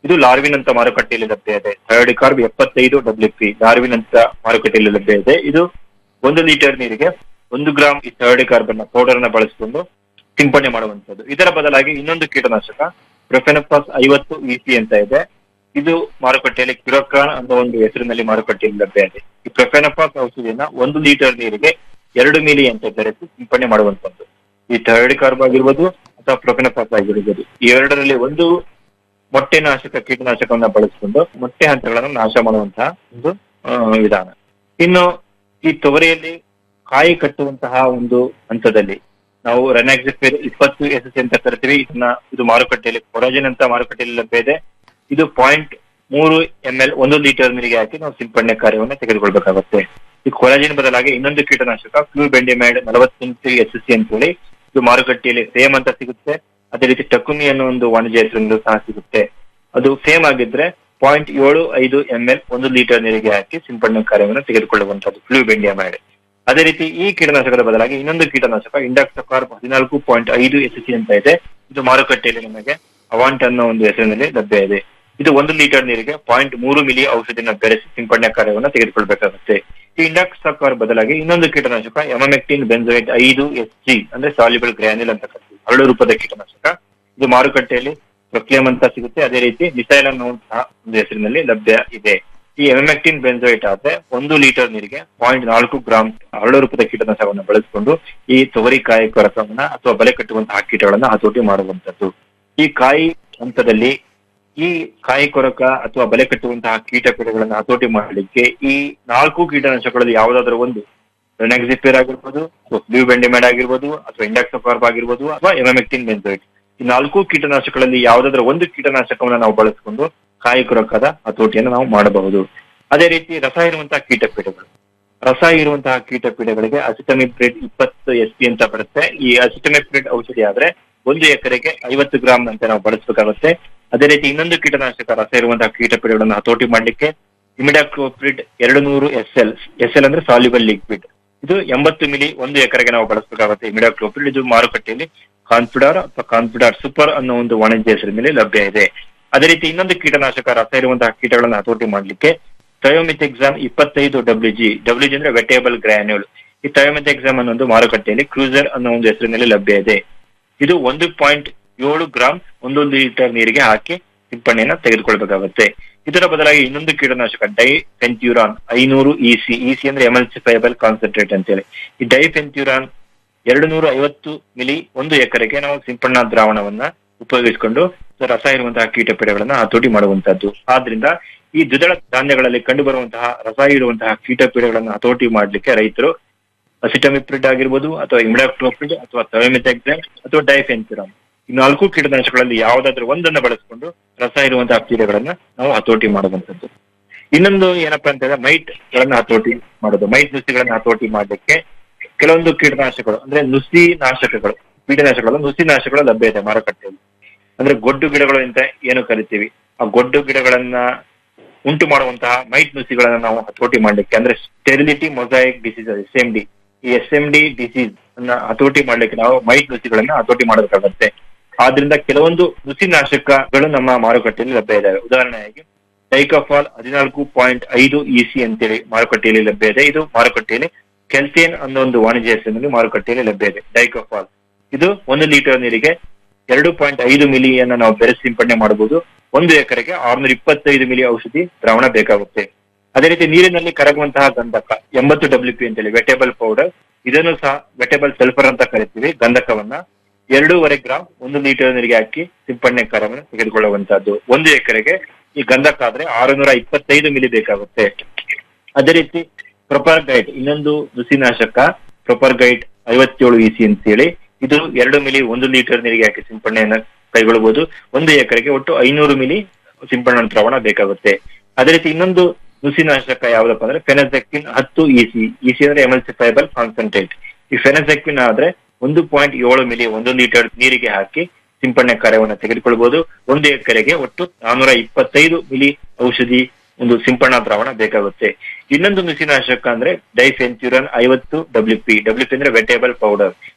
ಇದು ಲಾರ್ವಿನ್ ಅಂತ ಮಾರುಕಟ್ಟೆಯಲ್ಲಿ ಲಭ್ಯ ಇದೆ ಥಯೋಡಿಕಾರ್ಬ್ ಎಪ್ಪತ್ತೈದು ಡಬ್ಲ್ಯೂ ಪಿ ಲಾರ್ವಿನ್ ಅಂತ ಮಾರುಕಟ್ಟೆಯಲ್ಲಿ ಲಭ್ಯ ಇದೆ ಇದು ಒಂದು ಲೀಟರ್ ನೀರಿಗೆ ಒಂದು ಗ್ರಾಮ್ ಈ ಥಯೋಡಿಕಾರ್ಬ್ ಅನ್ನ ಪೌಡರ್ ಅನ್ನ ಬಳಸಿಕೊಂಡು ಸಿಂಪಡಣೆ ಮಾಡುವಂತದ್ದು ಇದರ ಬದಲಾಗಿ ಇನ್ನೊಂದು ಕೀಟನಾಶಕ ಪ್ರೊಫೆನಫಾಸ್ ಐವತ್ತು ಇಸಿ ಅಂತ ಇದೆ ಇದು ಮಾರುಕಟ್ಟೆಯಲ್ಲಿ ಕ್ಯುರಕಾನ್ ಅನ್ನೋ ಒಂದು ಹೆಸರಿನಲ್ಲಿ ಮಾರುಕಟ್ಟೆಯಲ್ಲಿ ಲಭ್ಯ ಇದೆ ಈ ಪ್ರೊಫೆನಫಾಸ್ ಔಷಧಿಯನ್ನ ಒಂದು ಲೀಟರ್ ನೀರಿಗೆ ಎರಡು ಮಿಲಿ ಅಂತ ಬೆರೆಸಿ ಸಿಂಪಡಣೆ ಮಾಡುವಂತದ್ದು ಈ ಥೈರಾಯ್ಡ್ ಆಗಿರ್ಬೋದು ಅಥವಾ ಪ್ರೊಫೆನಫಾಸ್ ಆಗಿರ್ಬೋದು ಈ ಎರಡರಲ್ಲಿ ಒಂದು ಮೊಟ್ಟೆ ನಾಶಕ ಕೀಟನಾಶಕವನ್ನ ಬಳಸಿಕೊಂಡು ಮೊಟ್ಟೆ ಹಂತಗಳನ್ನು ನಾಶ ಮಾಡುವಂತಹ ಒಂದು ಆ, ವಿಧಾನ ಇನ್ನು ಈ ತೊಗರಿಯಲ್ಲಿ ಕಾಯಿ ಕಟ್ಟುವಂತಹ ಒಂದು ಹಂತದಲ್ಲಿ ನಾವು ರೆನಾಕ್ಸಿಫಿರ್ ಇಪ್ಪತ್ತು ಎಸ್ ಎಸ್ ಅಂತ ಕರಿತೀವಿ ಇದನ್ನ ಇದು ಮಾರುಕಟ್ಟೆಯಲ್ಲಿ ಕೊರಾಜಿನ್ ಅಂತ ಮಾರುಕಟ್ಟೆಯಲ್ಲಿ ಲಭ್ಯ ಇದೆ ಇದು ಪಾಯಿಂಟ್ ಮೂರು ಎಂ ಎಲ್ ಒಂದು ಲೀಟರ್ ನೀರಿಗೆ ಹಾಕಿ ನಾವು ಸಿಂಪಡಣೆ ಕಾರ್ಯವನ್ನು ತೆಗೆದುಕೊಳ್ಬೇಕಾಗುತ್ತೆ ಈ ಕೊರಾಜಿನ್ ಬದಲಾಗಿ ಇನ್ನೊಂದು ಕೀಟನಾಶಕ ಕ್ಯೂ ಬೆಂಡಿಮ್ಯಾಡ್ ನಲವತ್ತೆಂಟು ಎಸ್ ಸಿ ಅಂತ ಹೇಳಿ ಇದು ಮಾರುಕಟ್ಟೆಯಲ್ಲಿ ಸೇಮ್ ಅಂತ ಸಿಗುತ್ತೆ ಅದೇ ರೀತಿ ಟಕುಮಿ ಅನ್ನೋ ಒಂದು ವಾಣಿಜ್ಯ ಹೆಸರಿಂದ ಸಹ ಸಿಗುತ್ತೆ ಅದು ಸೇಮ್ ಆಗಿದ್ರೆ ಪಾಯಿಂಟ್ ಏಳು ಐದು ಎಂ ಎಲ್ ಒಂದು ಲೀಟರ್ ನೀರಿಗೆ ಹಾಕಿ ಸಿಂಪಡಣೆ ಕಾರ್ಯವನ್ನು ತೆಗೆದುಕೊಳ್ಳುವಂತದ್ದು ಫ್ಲೂ ಬೆಂಡಿಯಮ್ಯಾಡ್ ಅದೇ ರೀತಿ ಈ ಕೀಟನಾಶಕದ ಬದಲಾಗಿ ಇನ್ನೊಂದು ಕೀಟನಾಶಕ ಇಂಡಾಕ್ಸಕಾರ್ಪ್ ಹದಿನಾಲ್ಕು ಪಾಯಿಂಟ್ ಐದು ಎಸ್ ಸಿ ಅಂತ ಇದೆ ಇದು ಮಾರುಕಟ್ಟೆಯಲ್ಲಿ ನಮಗೆ ಅವಾಂಟ್ ಅನ್ನೋ ಒಂದು ಹೆಸರಿನಲ್ಲಿ ಲಭ್ಯ ಇದೆ ಇದು ಒಂದು ಲೀಟರ್ ನೀರಿಗೆ ಪಾಯಿಂಟ್ ಮೂರು ಮಿಲಿ ಔಷಧಿನ ಬೆರೆಸಿ ಸಿಂಪಡಣೆ ಕಾರ್ಯವನ್ನು ತೆಗೆದುಕೊಳ್ಬೇಕಾಗುತ್ತೆ ಈ ಇಂಡಾಕ್ಸಕಾರ್ ಬದಲಾಗಿ ಇನ್ನೊಂದು ಕೀಟನಾಶಕ ಎಮಮೆಕ್ಟಿನ್ ಬೆಂಜೋಯೇಟ್ ಐದು ಎಸ್ ಜಿ ಅಂದ್ರೆ ಸಾಲ್ಯುಬಲ್ ಗ್ರ್ಯಾನ್ಯುಲ್ ಅಂತ ಕರಿತೀವಿ ಹರಳು ರೂಪದ ಕೀಟನಾಶಕ ಇದು ಮಾರುಕಟ್ಟೆಯಲ್ಲಿ ಪ್ರೊಕ್ಲೇಮ್ ಅಂತ ಸಿಗುತ್ತೆ ಅದೇ ರೀತಿ ಮಿಸೈಲ್ ಅನ್ನೋ ಸಹ ಒಂದು ಹೆಸರಿನಲ್ಲಿ ಲಭ್ಯ ಇದೆ ಈ ಎಮಮೆಕ್ಟಿನ್ ಬೆಂಜೋಯೇಟ್ ಆದ್ರೆ ಒಂದು ಲೀಟರ್ ನೀರಿಗೆ ಪಾಯಿಂಟ್ ನಾಲ್ಕು ಗ್ರಾಮ್ ಹರಳು ರೂಪದ ಕೀಟನಾಶಕವನ್ನು ಬಳಸಿಕೊಂಡು ಈ ತೊಗರಿ ಕಾಯಿ ಕೊರಕವನ್ನ ಅಥವಾ ಬಲೆ ಕಟ್ಟುವಂತಹ ಕೀಟಗಳನ್ನ ಹತೋಟಿ ಮಾಡುವಂತದ್ದು ಈ ಕಾಯಿ ಹಂತದಲ್ಲಿ ಈ ಕಾಯಿ ಕೊರಕ ಅಥವಾ ಬಲೆ ಕಟ್ಟುವಂತಹ ಕೀಟ ಪೀಡೆಗಳನ್ನ ಹತೋಟಿ ಮಾಡಲಿಕ್ಕೆ ಈ ನಾಲ್ಕು ಕೀಟನಾಶಕಗಳಲ್ಲಿ ಯಾವುದಾದ್ರೂ ಒಂದು ರೆನಾಕ್ಸಿಫಿರ್ ಆಗಿರ್ಬೋದು ಅಥವಾ ಬ್ಲೂಬೆಂಡಿಮೆಡ್ ಆಗಿರ್ಬೋದು ಅಥವಾ ಇಂಡಾಕ್ಸೋಕಾರ್ಬ್ ಆಗಿರ್ಬೋದು ಅಥವಾ ಎಮಮೆಕ್ಟಿನ್ ಬೆಂಜೋಯಿಟ್ ಈ ನಾಲ್ಕು ಕೀಟನಾಶಕಗಳಲ್ಲಿ ಯಾವುದಾದ್ರೂ ಒಂದು ಕೀಟನಾಶಕವನ್ನ ನಾವು ಬಳಸಿಕೊಂಡು ಕಾಯಿ ಕೊರಕದ ಹತೋಟಿಯನ್ನು ನಾವು ಮಾಡಬಹುದು ಅದೇ ರೀತಿ ರಸ ಇರುವಂತಹ ಕೀಟ ಪೀಡೆಗಳು ರಸ ಇರುವಂತಹ ಕೀಟ ಪೀಡೆಗಳಿಗೆ ಅಸಿಟಮಿಪ್ರಿಡ್ ಇಪ್ಪತ್ತು ಎಸ್ ಪಿ ಅಂತ ಬರುತ್ತೆ ಈ ಅಸಿಟಮಿಪ್ರಿಡ್ ಔಷಧಿ ಆದ್ರೆ ಒಂದು ಎಕರೆಗೆ ಐವತ್ತು ಗ್ರಾಮ್ ಅಂತ ನಾವು ಬಳಸಬೇಕಾಗುತ್ತೆ ಅದೇ ರೀತಿ ಇನ್ನೊಂದು ಕೀಟನಾಶಕ ರಸ ಇರುವಂತಹ ಕೀಟ ಪೀಡೆಗಳನ್ನು ಹತೋಟಿ ಮಾಡಲಿಕ್ಕೆ ಇಮಿಡಾಕ್ಲೋಪ್ರಿಡ್ ಎರಡು ನೂರು ಎಸ್ ಎಲ್ ಎಸ್ ಎಲ್ ಅಂದ್ರೆ ಸಾಲ್ಯುಬಲ್ ಲಿಕ್ವಿಡ್ ಇದು ಎಂಬತ್ತು ಮಿಲಿ ಒಂದು ಎಕರೆಗೆ ನಾವು ಬಳಸಬೇಕಾಗುತ್ತೆ ಇಮಿಡಾಕ್ಲೋಪ್ರಿಡ್ ಇದು ಮಾರುಕಟ್ಟೆಯಲ್ಲಿ ಕಾನ್ಫಿಡಾರ್ ಅಥವಾ ಕಾನ್ಫಿಡಾರ್ ಸೂಪರ್ ಅನ್ನೋ ಒಂದು ವಾಣಿಜ್ಯ ಹೆಸರಿನ ಮೇಲೆ ಲಭ್ಯ ಇದೆ ಅದೇ ರೀತಿ ಇನ್ನೊಂದು ಕೀಟನಾಶಕ ರಸ ಇರುವಂತಹ ಕೀಟಗಳನ್ನು ಹತೋಟಿ ಮಾಡಲಿಕ್ಕೆ ಥಯೋಮಿತ್ ಎಕ್ಸಾಮ್ ಇಪ್ಪತ್ತೈದು ಡಬ್ಲ್ಯೂ ಜಿ ಡಬ್ಲ್ಯೂ ಜಿ ಅಂದ್ರೆ ವೆಟೇಬಲ್ ಗ್ರ್ಯಾನ್ಯೂಲ್ ಈ ಥಯೋಮಿತ್ ಎಕ್ಸಾಮ್ ಅನ್ನೋ ಮಾರುಕಟ್ಟೆಯಲ್ಲಿ ಕ್ರೂಸರ್ ಅನ್ನೋ ಒಂದು ಹೆಸರಿನಲ್ಲಿ ಲಭ್ಯ ಇದೆ ಇದು ಒಂದು ಪಾಯಿಂಟ್ ಏಳು ಗ್ರಾಮ್ ಒಂದು ಲೀಟರ್ ನೀರಿಗೆ ಹಾಕಿ ಸಿಂಪಡಣೆಯನ್ನ ತೆಗೆದುಕೊಳ್ಬೇಕಾಗುತ್ತೆ ಇದರ ಬದಲಾಗಿ ಇನ್ನೊಂದು ಕೀಟನಾಶಕ ಡೈಫೆಂಟ್ಯೂರಾನ್ ಐನೂರು ಇಸಿ ಇಸಿ ಅಂದ್ರೆ ಎಮಲ್ಸಿಫೈಬಲ್ ಕಾನ್ಸಂಟ್ರೇಟ್ ಅಂತೇಳಿ ಈ ಡೈಫೆಂಟ್ಯೂರಾನ್ ಎರಡು ನೂರ ಐವತ್ತು ಮಿಲಿ ಒಂದು ಎಕರೆಗೆ ನಾವು ಸಿಂಪಡಣಾ ದ್ರಾವಣವನ್ನ ಉಪಯೋಗಿಸಿಕೊಂಡು ರಸ ಇರುವಂತಹ ಕೀಟಪೀಡೆಗಳನ್ನ ಹತೋಟಿ ಮಾಡುವಂತದ್ದು ಆದ್ರಿಂದ ಈ ದ್ವಿದಳ ಧಾನ್ಯಗಳಲ್ಲಿ ಕಂಡು ಬರುವಂತಹ ರಸ ಇರುವಂತಹ ಕೀಟಪೀಡೆಗಳನ್ನ ಹತೋಟಿ ಮಾಡ್ಲಿಕ್ಕೆ ರೈತರು ಅಸಿಟಮಿಪ್ರಿಡ್ ಆಗಿರ್ಬೋದು ಅಥವಾ ಇಮಿಡಾಕ್ಟೋಪ್ರಿಡ್ ಅಥವಾ ಥಯೋಮಿಥೆಕ್ಸಾಮ್ ಅಥವಾ ಡೈಫೆನ್ಸಿರಾಮ್ ಈ ನಾಲ್ಕು ಕೀಟನಾಶಕಗಳಲ್ಲಿ ಯಾವುದಾದ್ರೂ ಒಂದನ್ನ ಬಳಸಿಕೊಂಡು ರಸ ಇರುವಂತಹ ಕೀಟಗಳನ್ನ ನಾವು ಹತೋಟಿ ಮಾಡುವಂತದ್ದು ಇನ್ನೊಂದು ಏನಪ್ಪಾ ಅಂತ ಹೇಳಿದ್ರೆ ಮೈಟ್ ಗಳನ್ನ ಹತೋಟಿ ಮಾಡೋದು ಮೈಟ್ ನುಸಿಗಳನ್ನ ಹತೋಟಿ ಮಾಡ್ಲಿಕ್ಕೆ ಕೆಲವೊಂದು ಕೀಟನಾಶಕಗಳು ಅಂದ್ರೆ ನುಸಿ ನಾಶಕಗಳು ಕೀಟನಾಶಕಗಳು ನುಸಿ ನಾಶಕಗಳು ಲಭ್ಯ ಇದೆ ಮಾರುಕಟ್ಟೆಯಲ್ಲಿ ಅಂದ್ರೆ ಗೊಡ್ಡು ಗಿಡಗಳು ಅಂತ ಏನು ಕರಿತೀವಿ ಆ ಗೊಡ್ಡು ಗಿಡಗಳನ್ನ ಉಂಟು ಮಾಡುವಂತಹ ಮೈಟ್ ನುಸಿಗಳನ್ನ ನಾವು ಹತೋಟಿ ಮಾಡ್ಲಿಕ್ಕೆ ಅಂದ್ರೆ sterility mosaic disease S M D ಈ ಎಸ್ ಎಂ ಡಿ ಡಿಸೀಸ್ ಅನ್ನ ಹತೋಟಿ ಮಾಡ್ಲಿಕ್ಕೆ ನಾವು ಮೈಟ್ ನುಸಿಗಳನ್ನ ಹತೋಟಿ ಮಾಡಬೇಕಾಗತ್ತೆ ಆದ್ರಿಂದ ಕೆಲವೊಂದು ನುಸಿ ನಾಶಕಗಳು ನಮ್ಮ ಮಾರುಕಟ್ಟೆಯಲ್ಲಿ ಲಭ್ಯ ಇದಾವೆ ಉದಾಹರಣೆಯಾಗಿ ಡೈಕಾಫಾಲ್ ಹದಿನಾಲ್ಕು ಪಾಯಿಂಟ್ ಐದು ಇಸಿ ಅಂತೇಳಿ ಮಾರುಕಟ್ಟೆಯಲ್ಲಿ ಲಭ್ಯ ಇದೆ ಇದು ಮಾರುಕಟ್ಟೆಯಲ್ಲಿ ಕೆಲ್ಸಿಯನ್ ಅನ್ನೋ ಒಂದು ವಾಣಿಜ್ಯ ಹೆಸರಿನಲ್ಲಿ ಮಾರುಕಟ್ಟೆಯಲ್ಲಿ ಲಭ್ಯ ಇದೆ ಡೈಕಾಫಾಲ್ ಇದು ಒಂದು ಲೀಟರ್ ನೀರಿಗೆ ಎರಡು ಪಾಯಿಂಟ್ ಐದು ಮಿಲಿಯನ್ನ ನಾವು ಬೆರೆಸಿ ಸಿಂಪಡಣೆ ಮಾಡಬಹುದು ಒಂದು ಎಕರೆಗೆ ಆರ್ನೂರ ಇಪ್ಪತ್ತೈದು ಮಿಲಿ ಔಷಧಿ ದ್ರಾವಣ ಬೇಕಾಗುತ್ತೆ ಅದೇ ರೀತಿ ನೀರಿನಲ್ಲಿ ಕರಗುವಂತಹ ಗಂಧಕ ಎಂಬತ್ತು ಡಬ್ಲ್ಯೂ ಪಿ ಅಂತೇಳಿ ವೆಟೇಬಲ್ ಪೌಡರ್ ಇದನ್ನು ಸಹ ವೆಟೇಬಲ್ ಸಲ್ಫರ್ ಅಂತ ಕರಿತೀವಿ ಗಂಧಕವನ್ನ ಎರಡೂವರೆ ಗ್ರಾಮ್ ಒಂದು ಲೀಟರ್ ನೀರಿಗೆ ಹಾಕಿ ಸಿಂಪಡಣೆ ಕಾರ್ಯವನ್ನು ತೆಗೆದುಕೊಳ್ಳುವಂತಹದ್ದು ಒಂದು ಎಕರೆಗೆ ಈ ಗಂಧಕ ಆದ್ರೆ ಆರುನೂರ ಇಪ್ಪತ್ತೈದು ಮಿಲಿ ಬೇಕಾಗುತ್ತೆ ಅದೇ ರೀತಿ ಪ್ರೊಪರ್ ಗೈಡ್ ಇನ್ನೊಂದು ನುಸಿನಾಶಕ ಪ್ರೊಪರ್ ಗೈಡ್ ಐವತ್ತೇಳು ಇಸಿ ಅಂತೇಳಿ ಇದು ಎರಡು ಮಿಲಿ ಒಂದು ಲೀಟರ್ ನೀರಿಗೆ ಹಾಕಿ ಸಿಂಪಡಣೆಯನ್ನ ಕೈಗೊಳ್ಳಬಹುದು ಒಂದು ಎಕರೆಗೆ ಒಟ್ಟು ಐನೂರು ಮಿಲಿ ಸಿಂಪಡಣಾ ದ್ರಾವಣ ಬೇಕಾಗುತ್ತೆ ಅದೇ ರೀತಿ ಇನ್ನೊಂದು ನುಸಿನಾಶಕ ಯಾವ್ದಪ್ಪ ಅಂದ್ರೆ ಫೆನಜೆಕ್ಟಿನ್ ಹತ್ತು ಇಸಿ ಇಸಿ ಅಂದ್ರೆ ಎಮಲ್ಸಿಫೈಬಲ್ ಕಾನ್ಸಂಟ್ರೇಟ್ ಈ ಫೆನಜೆಕ್ಟಿನ್ ಆದ್ರೆ ಒಂದು ಪಾಯಿಂಟ್ ಏಳು ಮಿಲಿ ಒಂದು ಲೀಟರ್ ನೀರಿಗೆ ಹಾಕಿ ಸಿಂಪಡಣೆ ಕಾರ್ಯವನ್ನು ತೆಗೆದುಕೊಳ್ಬಹುದು ಒಂದು ಎಕರೆಗೆ ಒಟ್ಟು ನಾನೂರ ಇಪ್ಪತ್ತೈದು ಮಿಲಿ ಔಷಧಿ ಒಂದು ಸಿಂಪಡಣಾ ದ್ರಾವಣ ಬೇಕಾಗುತ್ತೆ ಇನ್ನೊಂದು ನುಸಿನಾಶಕ ಅಂದ್ರೆ ಡೈಫೆನ್ಚುರನ್ ಐವತ್ತು ಡಬ್ಲ್ಯೂ ಪಿ ಡಬ್ಲ್ಯೂ ಪಿ ಅಂದ್ರೆ ವೆಟೇಬಲ್ ಪೌಡರ್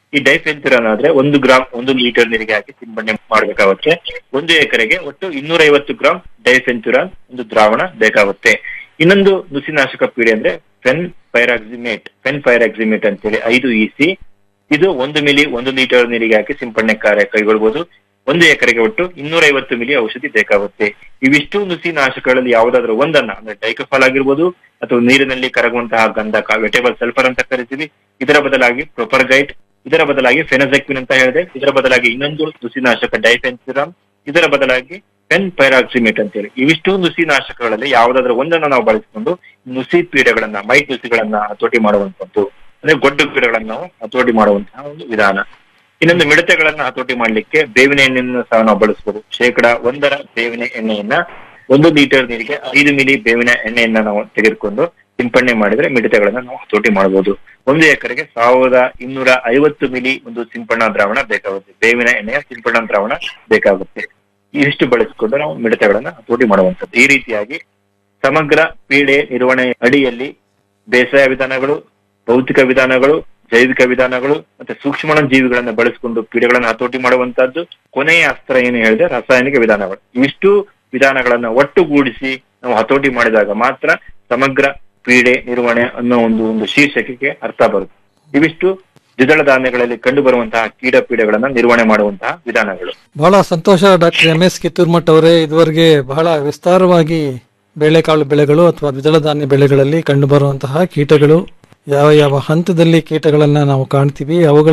ಈ ಡೈಫೆನ್ಚುರಾನ್ ಆದ್ರೆ ಒಂದು ಗ್ರಾಮ್ ಒಂದು ಲೀಟರ್ ನೀರಿಗೆ ಹಾಕಿ ಸಿಂಪಡಣೆ ಮಾಡಬೇಕಾಗುತ್ತೆ ಒಂದು ಎಕರೆಗೆ ಒಟ್ಟು ಇನ್ನೂರ ಐವತ್ತು ಗ್ರಾಮ್ ಡೈಫೆನ್ಚುರಾನ್ ಒಂದು ದ್ರಾವಣ ಬೇಕಾಗುತ್ತೆ ಇನ್ನೊಂದು ನುಸಿನಾಶಕ ಪೀಡೆ ಅಂದ್ರೆ ಫೆನ್ ಪೈರಾಕ್ಸಿಮೇಟ್ ಫೆನ್ ಪೈರಾಕ್ಸಿಮೇಟ್ ಅಂತೇಳಿ ಐದು ಇಸಿ ಇದು ಒಂದು ಮಿಲಿ ಒಂದು ಲೀಟರ್ ನೀರಿಗೆ ಹಾಕಿ ಸಿಂಪಡಣೆ ಕಾರ್ಯ ಕೈಗೊಳ್ಬಹುದು ಒಂದು ಎಕರೆಗೆ ಒಟ್ಟು ಇನ್ನೂರ ಐವತ್ತು ಮಿಲಿ ಔಷಧಿ ಬೇಕಾಗುತ್ತೆ ಇವಿಷ್ಟು ನುಸಿ ನಾಶಕಗಳಲ್ಲಿ ಯಾವುದಾದ್ರೂ ಒಂದನ್ನ ಅಂದ್ರೆ ಡೈಕಫಾಲ್ ಆಗಿರ್ಬೋದು ಅಥವಾ ನೀರಿನಲ್ಲಿ ಕರಗುವಂತಹ ಗಂಧಕ ವೆಟೇಬಲ್ ಸಲ್ಫರ್ ಅಂತ ಕರಿತೀವಿ ಇದರ ಬದಲಾಗಿ ಪ್ರೊಪರ್ಗೈಟ್ ಇದರ ಬದಲಾಗಿ ಫೆನಜೆಕ್ವಿನ್ ಅಂತ ಹೇಳಿದೆ ಇದರ ಬದಲಾಗಿ ಇನ್ನೊಂದು ನುಸಿನಾಶಕ ಡೈಫೆನ್ಸಿರಾಮ್ ಇದರ ಬದಲಾಗಿ ಪೆನ್ ಪೈರಾಕ್ಸಿಮೇಟ್ ಅಂತೇಳಿ ಇವಿಷ್ಟು ನುಸಿ ನಾಶಕಗಳಲ್ಲಿ ಯಾವುದಾದ್ರೂ ಒಂದನ್ನು ನಾವು ಬಳಸಿಕೊಂಡು ನುಸಿ ಪೀಡೆಗಳನ್ನ ಮೈಟ್ ನುಸಿಗಳನ್ನ ಹತೋಟಿ ಮಾಡುವಂತದ್ದು ಅಂದ್ರೆ ಗೊಡ್ಡು ಪೀಡೆಗಳನ್ನ ನಾವು ಹತೋಟಿ ಮಾಡುವಂತಹ ಒಂದು ವಿಧಾನ ಇನ್ನೊಂದು ಮಿಡತೆಗಳನ್ನ ಹತೋಟಿ ಮಾಡ್ಲಿಕ್ಕೆ ಬೇವಿನ ಎಣ್ಣೆಯನ್ನು ಸಹ ನಾವು ಬಳಸಬಹುದು ಶೇಕಡ ಒಂದರ ಬೇವಿನ ಎಣ್ಣೆಯನ್ನ ಒಂದು ಲೀಟರ್ ನೀರಿಗೆ ಐದು ಮಿಲಿ ಬೇವಿನ ಎಣ್ಣೆಯನ್ನ ನಾವು ತೆಗೆದುಕೊಂಡು ಸಿಂಪಡಣೆ ಮಾಡಿದ್ರೆ ಮಿಡತೆಗಳನ್ನ ನಾವು ಹತೋಟಿ ಮಾಡಬಹುದು ಒಂದು ಎಕರೆಗೆ ಸಾವಿರದ ಇನ್ನೂರ ಐವತ್ತು ಮಿಲಿ ಒಂದು ಸಿಂಪಡಣಾ ದ್ರಾವಣ ಬೇಕಾಗುತ್ತೆ ಬೇವಿನ ಎಣ್ಣೆಯ ಸಿಂಪಡಣಾ ದ್ರಾವಣ ಬೇಕಾಗುತ್ತೆ ಇಷ್ಟು ಬಳಸಿಕೊಂಡು ನಾವು ಮಿಡತೆಗಳನ್ನ ಹತೋಟಿ ಮಾಡುವಂಥದ್ದು ಈ ರೀತಿಯಾಗಿ ಸಮಗ್ರ ಪೀಡೆ ನಿರ್ವಹಣೆ ಅಡಿಯಲ್ಲಿ ಬೇಸಾಯ ವಿಧಾನಗಳು ಭೌತಿಕ ವಿಧಾನಗಳು ಜೈವಿಕ ವಿಧಾನಗಳು ಮತ್ತೆ ಸೂಕ್ಷ್ಮ ಜೀವಿಗಳನ್ನ ಬಳಸಿಕೊಂಡು ಪೀಡೆಗಳನ್ನ ಹತೋಟಿ ಮಾಡುವಂತಹದ್ದು ಕೊನೆಯ ಅಸ್ತ್ರ ಏನು ಹೇಳಿದೆ ರಾಸಾಯನಿಕ ವಿಧಾನಗಳು ಇವಿಷ್ಟು ವಿಧಾನಗಳನ್ನ ಒಟ್ಟುಗೂಡಿಸಿ ನಾವು ಹತೋಟಿ ಮಾಡಿದಾಗ ಮಾತ್ರ ಸಮಗ್ರ ಪೀಡೆ ನಿರ್ವಹಣೆ ಅನ್ನೋ ಒಂದು ಒಂದು ಶೀರ್ಷಿಕೆಗೆ ಅರ್ಥ ಬರುತ್ತೆ ಇವಿಷ್ಟು ದ್ವಿದಳ ಧಾನ್ಯಗಳಲ್ಲಿ ಕಂಡು ಬರುವಂತಹ ಕೀಟ ಪೀಡೆಗಳನ್ನ ನಿರ್ವಹಣೆ ಮಾಡುವಂತಹ ವಿಧಾನಗಳು ಬಹಳ ಸಂತೋಷ ಡಾಕ್ಟರ್ ಎಂ ಎಸ್ ಕಿತ್ತೂರ್ಮಠ್ ಅವರೇ ಇದುವರೆಗೆ ಬಹಳ ವಿಸ್ತಾರವಾಗಿ ಬೇಳೆಕಾಳು ಬೆಳೆಗಳು ಅಥವಾ ದ್ವಿದಳ ಧಾನ್ಯ ಬೆಳೆಗಳಲ್ಲಿ ಕಂಡುಬರುವಂತಹ ಕೀಟಗಳು ಯಾವ ಯಾವ ಹಂತದಲ್ಲಿ ಕೀಟಗಳನ್ನು ನಾವು ಕಾಣ್ತೀವಿ ಅವುಗಳ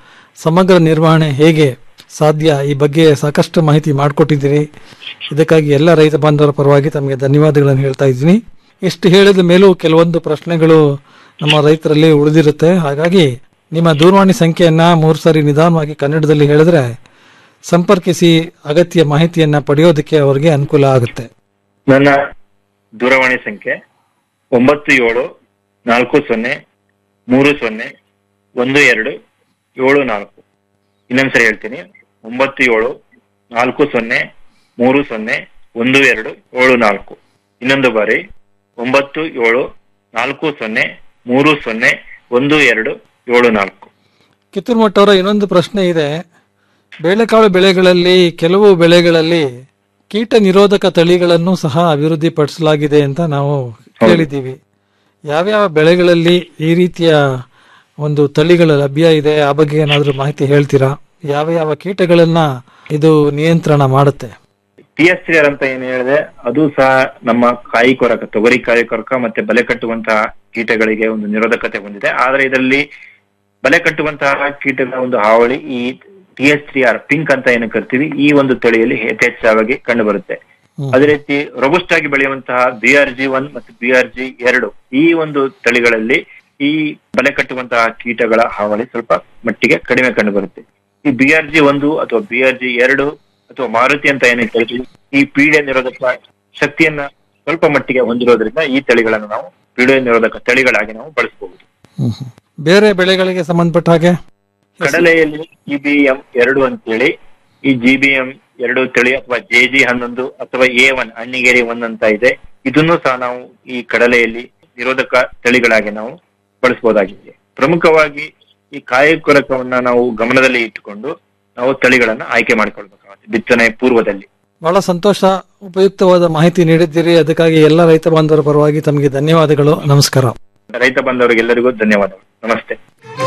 ಸಮಗ್ರ ನಿರ್ವಹಣೆ ಹೇಗೆ ಸಾಧ್ಯ ಈ ಬಗ್ಗೆ ಸಾಕಷ್ಟು ಮಾಹಿತಿ ಮಾಡಿಕೊಟ್ಟಿದ್ದೀರಿ ಇದಕ್ಕಾಗಿ ಎಲ್ಲ ರೈತ ಬಾಂಧವರ ಪರವಾಗಿ ತಮಗೆ ಧನ್ಯವಾದಗಳನ್ನು ಹೇಳ್ತಾ ಇದ್ದೀನಿ ಇಷ್ಟು ಹೇಳಿದ ಮೇಲೂ ಕೆಲವೊಂದು ಪ್ರಶ್ನೆಗಳು ನಮ್ಮ ರೈತರಲ್ಲಿ ಉಳಿದಿರುತ್ತೆ ಹಾಗಾಗಿ ನಿಮ್ಮ ದೂರವಾಣಿ ಸಂಖ್ಯೆಯನ್ನ ಮೂರು ಸಾರಿ ನಿಧಾನವಾಗಿ ಕನ್ನಡದಲ್ಲಿ ಹೇಳಿದ್ರೆ ಸಂಪರ್ಕಿಸಿ ಅಗತ್ಯ ಮಾಹಿತಿಯನ್ನ ಪಡೆಯೋದಕ್ಕೆ ಅವರಿಗೆ ಅನುಕೂಲ ಆಗುತ್ತೆ ನನ್ನ ದೂರವಾಣಿ ಸಂಖ್ಯೆ ಒಂಬತ್ತು ಏಳು ನಾಲ್ಕು ಸೊನ್ನೆ ಮೂರು ಸೊನ್ನೆ ಒಂದು ಎರಡು ಏಳು ನಾಲ್ಕು ಇನ್ನೊಂದ್ಸರಿ ಹೇಳ್ತೀನಿ ಒಂಬತ್ತು ಏಳು ನಾಲ್ಕು ಸೊನ್ನೆ ಮೂರು ಸೊನ್ನೆ ಒಂದು ಎರಡು ಏಳು ನಾಲ್ಕು ಇನ್ನೊಂದು ಬಾರಿ ಒಂಬತ್ತು ಏಳು ನಾಲ್ಕು ಸೊನ್ನೆ ಮೂರು ಸೊನ್ನೆ ಒಂದು ಎರಡು ಏಳು ನಾಲ್ಕು ಕಿತ್ತೂರ್ಮಠ ಅವರ ಇನ್ನೊಂದು ಪ್ರಶ್ನೆ ಇದೆ ಬೇಳೆಕಾಳು ಬೆಳೆಗಳಲ್ಲಿ ಕೆಲವು ಬೆಳೆಗಳಲ್ಲಿ ಕೀಟ ನಿರೋಧಕ ತಳಿಗಳನ್ನು ಸಹ ಅಭಿವೃದ್ಧಿಪಡಿಸಲಾಗಿದೆ ಅಂತ ನಾವು ಕೇಳಿದ್ದೀವಿ ಯಾವ್ಯಾವ ಬೆಳೆಗಳಲ್ಲಿ ಈ ರೀತಿಯ ಒಂದು ತಳಿಗಳ ಲಭ್ಯ ಇದೆ ಆ ಬಗ್ಗೆ ಏನಾದರೂ ಮಾಹಿತಿ ಹೇಳ್ತೀರಾ ಯಾವ ಯಾವ ಕೀಟಗಳನ್ನ ಇದು ನಿಯಂತ್ರಣ ಮಾಡುತ್ತೆ ಪಿ ಎಸ್ ಸಿ ಆರ್ ಅಂತ ಏನ್ ಹೇಳಿದೆ ಅದು ಸಹ ನಮ್ಮ ಕಾಯಿ ಕೊರಕ ತೊಗರಿ ಕಾಯಿ ಕೊರಕ ಮತ್ತೆ ಬಲೆ ಕಟ್ಟುವಂತಹ ಕೀಟಗಳಿಗೆ ಒಂದು ನಿರೋಧಕತೆ ಹೊಂದಿದೆ ಆದ್ರೆ ಇದರಲ್ಲಿ ಬಲೆ ಕಟ್ಟುವಂತಹ ಕೀಟಗಳ ಒಂದು ಹಾವಳಿ ಈ T S three R pink ಅಂತ ಏನು ಕರಿತೀವಿ ಈ ಒಂದು ತಳಿಯಲ್ಲಿ ಯಥೇಚ್ಛವಾಗಿ ಕಂಡು ಬರುತ್ತೆ ಅದೇ ರೀತಿ ರೊಬಸ್ಟ್ ಆಗಿ ಬೆಳೆಯುವಂತಹ ಬಿ ಆರ್ ಜಿ ಒನ್ ಮತ್ತು ಬಿ ಆರ್ ಜಿ ಎರಡು ಈ ಒಂದು ತಳಿಗಳಲ್ಲಿ ಈ ಬಲೆ ಕಟ್ಟುವಂತಹ ಕೀಟಗಳ ಹಾವಳಿ ಸ್ವಲ್ಪ ಮಟ್ಟಿಗೆ ಕಡಿಮೆ ಕಂಡು ಬರುತ್ತೆ ಈ ಬಿ ಆರ್ ಜಿ ಒಂದು ಅಥವಾ ಬಿ ಆರ್ ಜಿ ಎರಡು ಅಥವಾ ಮಾರುತಿ ಅಂತ ಏನೇ ಕರಿತೀವಿ ಈ ಪೀಡೆ ನಿರೋಧಕ ಶಕ್ತಿಯನ್ನ ಸ್ವಲ್ಪ ಮಟ್ಟಿಗೆ ಹೊಂದಿರೋದ್ರಿಂದ ಈ ತಳಿಗಳನ್ನು ನಾವು ಪೀಡೆ ನಿರೋಧಕ ತಳಿಗಳಾಗಿ ನಾವು ಬಳಸಬಹುದು ಬೇರೆ ಬೆಳೆಗಳಿಗೆ ಸಂಬಂಧಪಟ್ಟ ಹಾಗೆ ಕಡಲೆಯಲ್ಲಿ ಜಿಬಿಎಂ ಎರಡು ಅಂತೇಳಿ ಈ ಜಿಬಿಎಂ ಎರಡು ತಳಿ ಅಥವಾ ಜೆ ಜಿ ಹನ್ನೊಂದು ಅಥವಾ ಎ ಒನ್ ಅಣ್ಣಿಗೇರಿ ಒನ್ ಅಂತ ಇದೆ ಇದನ್ನು ಸಹ ನಾವು ಈ ಕಡಲೆಯಲ್ಲಿ ನಿರೋಧಕ ತಳಿಗಳಾಗಿ ನಾವು ಬಳಸಬಹುದಾಗಿದೆ ಪ್ರಮುಖವಾಗಿ ಈ ಕಾಯಿ ಕೊರಕವನ್ನ ನಾವು ಗಮನದಲ್ಲಿ ಇಟ್ಟುಕೊಂಡು ನಾವು ತಳಿಗಳನ್ನ ಆಯ್ಕೆ ಮಾಡಿಕೊಳ್ಬೇಕಾಗುತ್ತೆ ಬಿತ್ತನೆ ಪೂರ್ವದಲ್ಲಿ ಬಹಳ ಸಂತೋಷ ಉಪಯುಕ್ತವಾದ ಮಾಹಿತಿ ನೀಡಿದ್ದೀರಿ ಅದಕ್ಕಾಗಿ ಎಲ್ಲ ರೈತ ಬಾಂಧವರ ಪರವಾಗಿ ತಮಗೆ ಧನ್ಯವಾದಗಳು ನಮಸ್ಕಾರ ರೈತ ಬಂದವರಿಗೆಲ್ಲರಿಗೂ ಧನ್ಯವಾದಗಳು ನಮಸ್ತೆ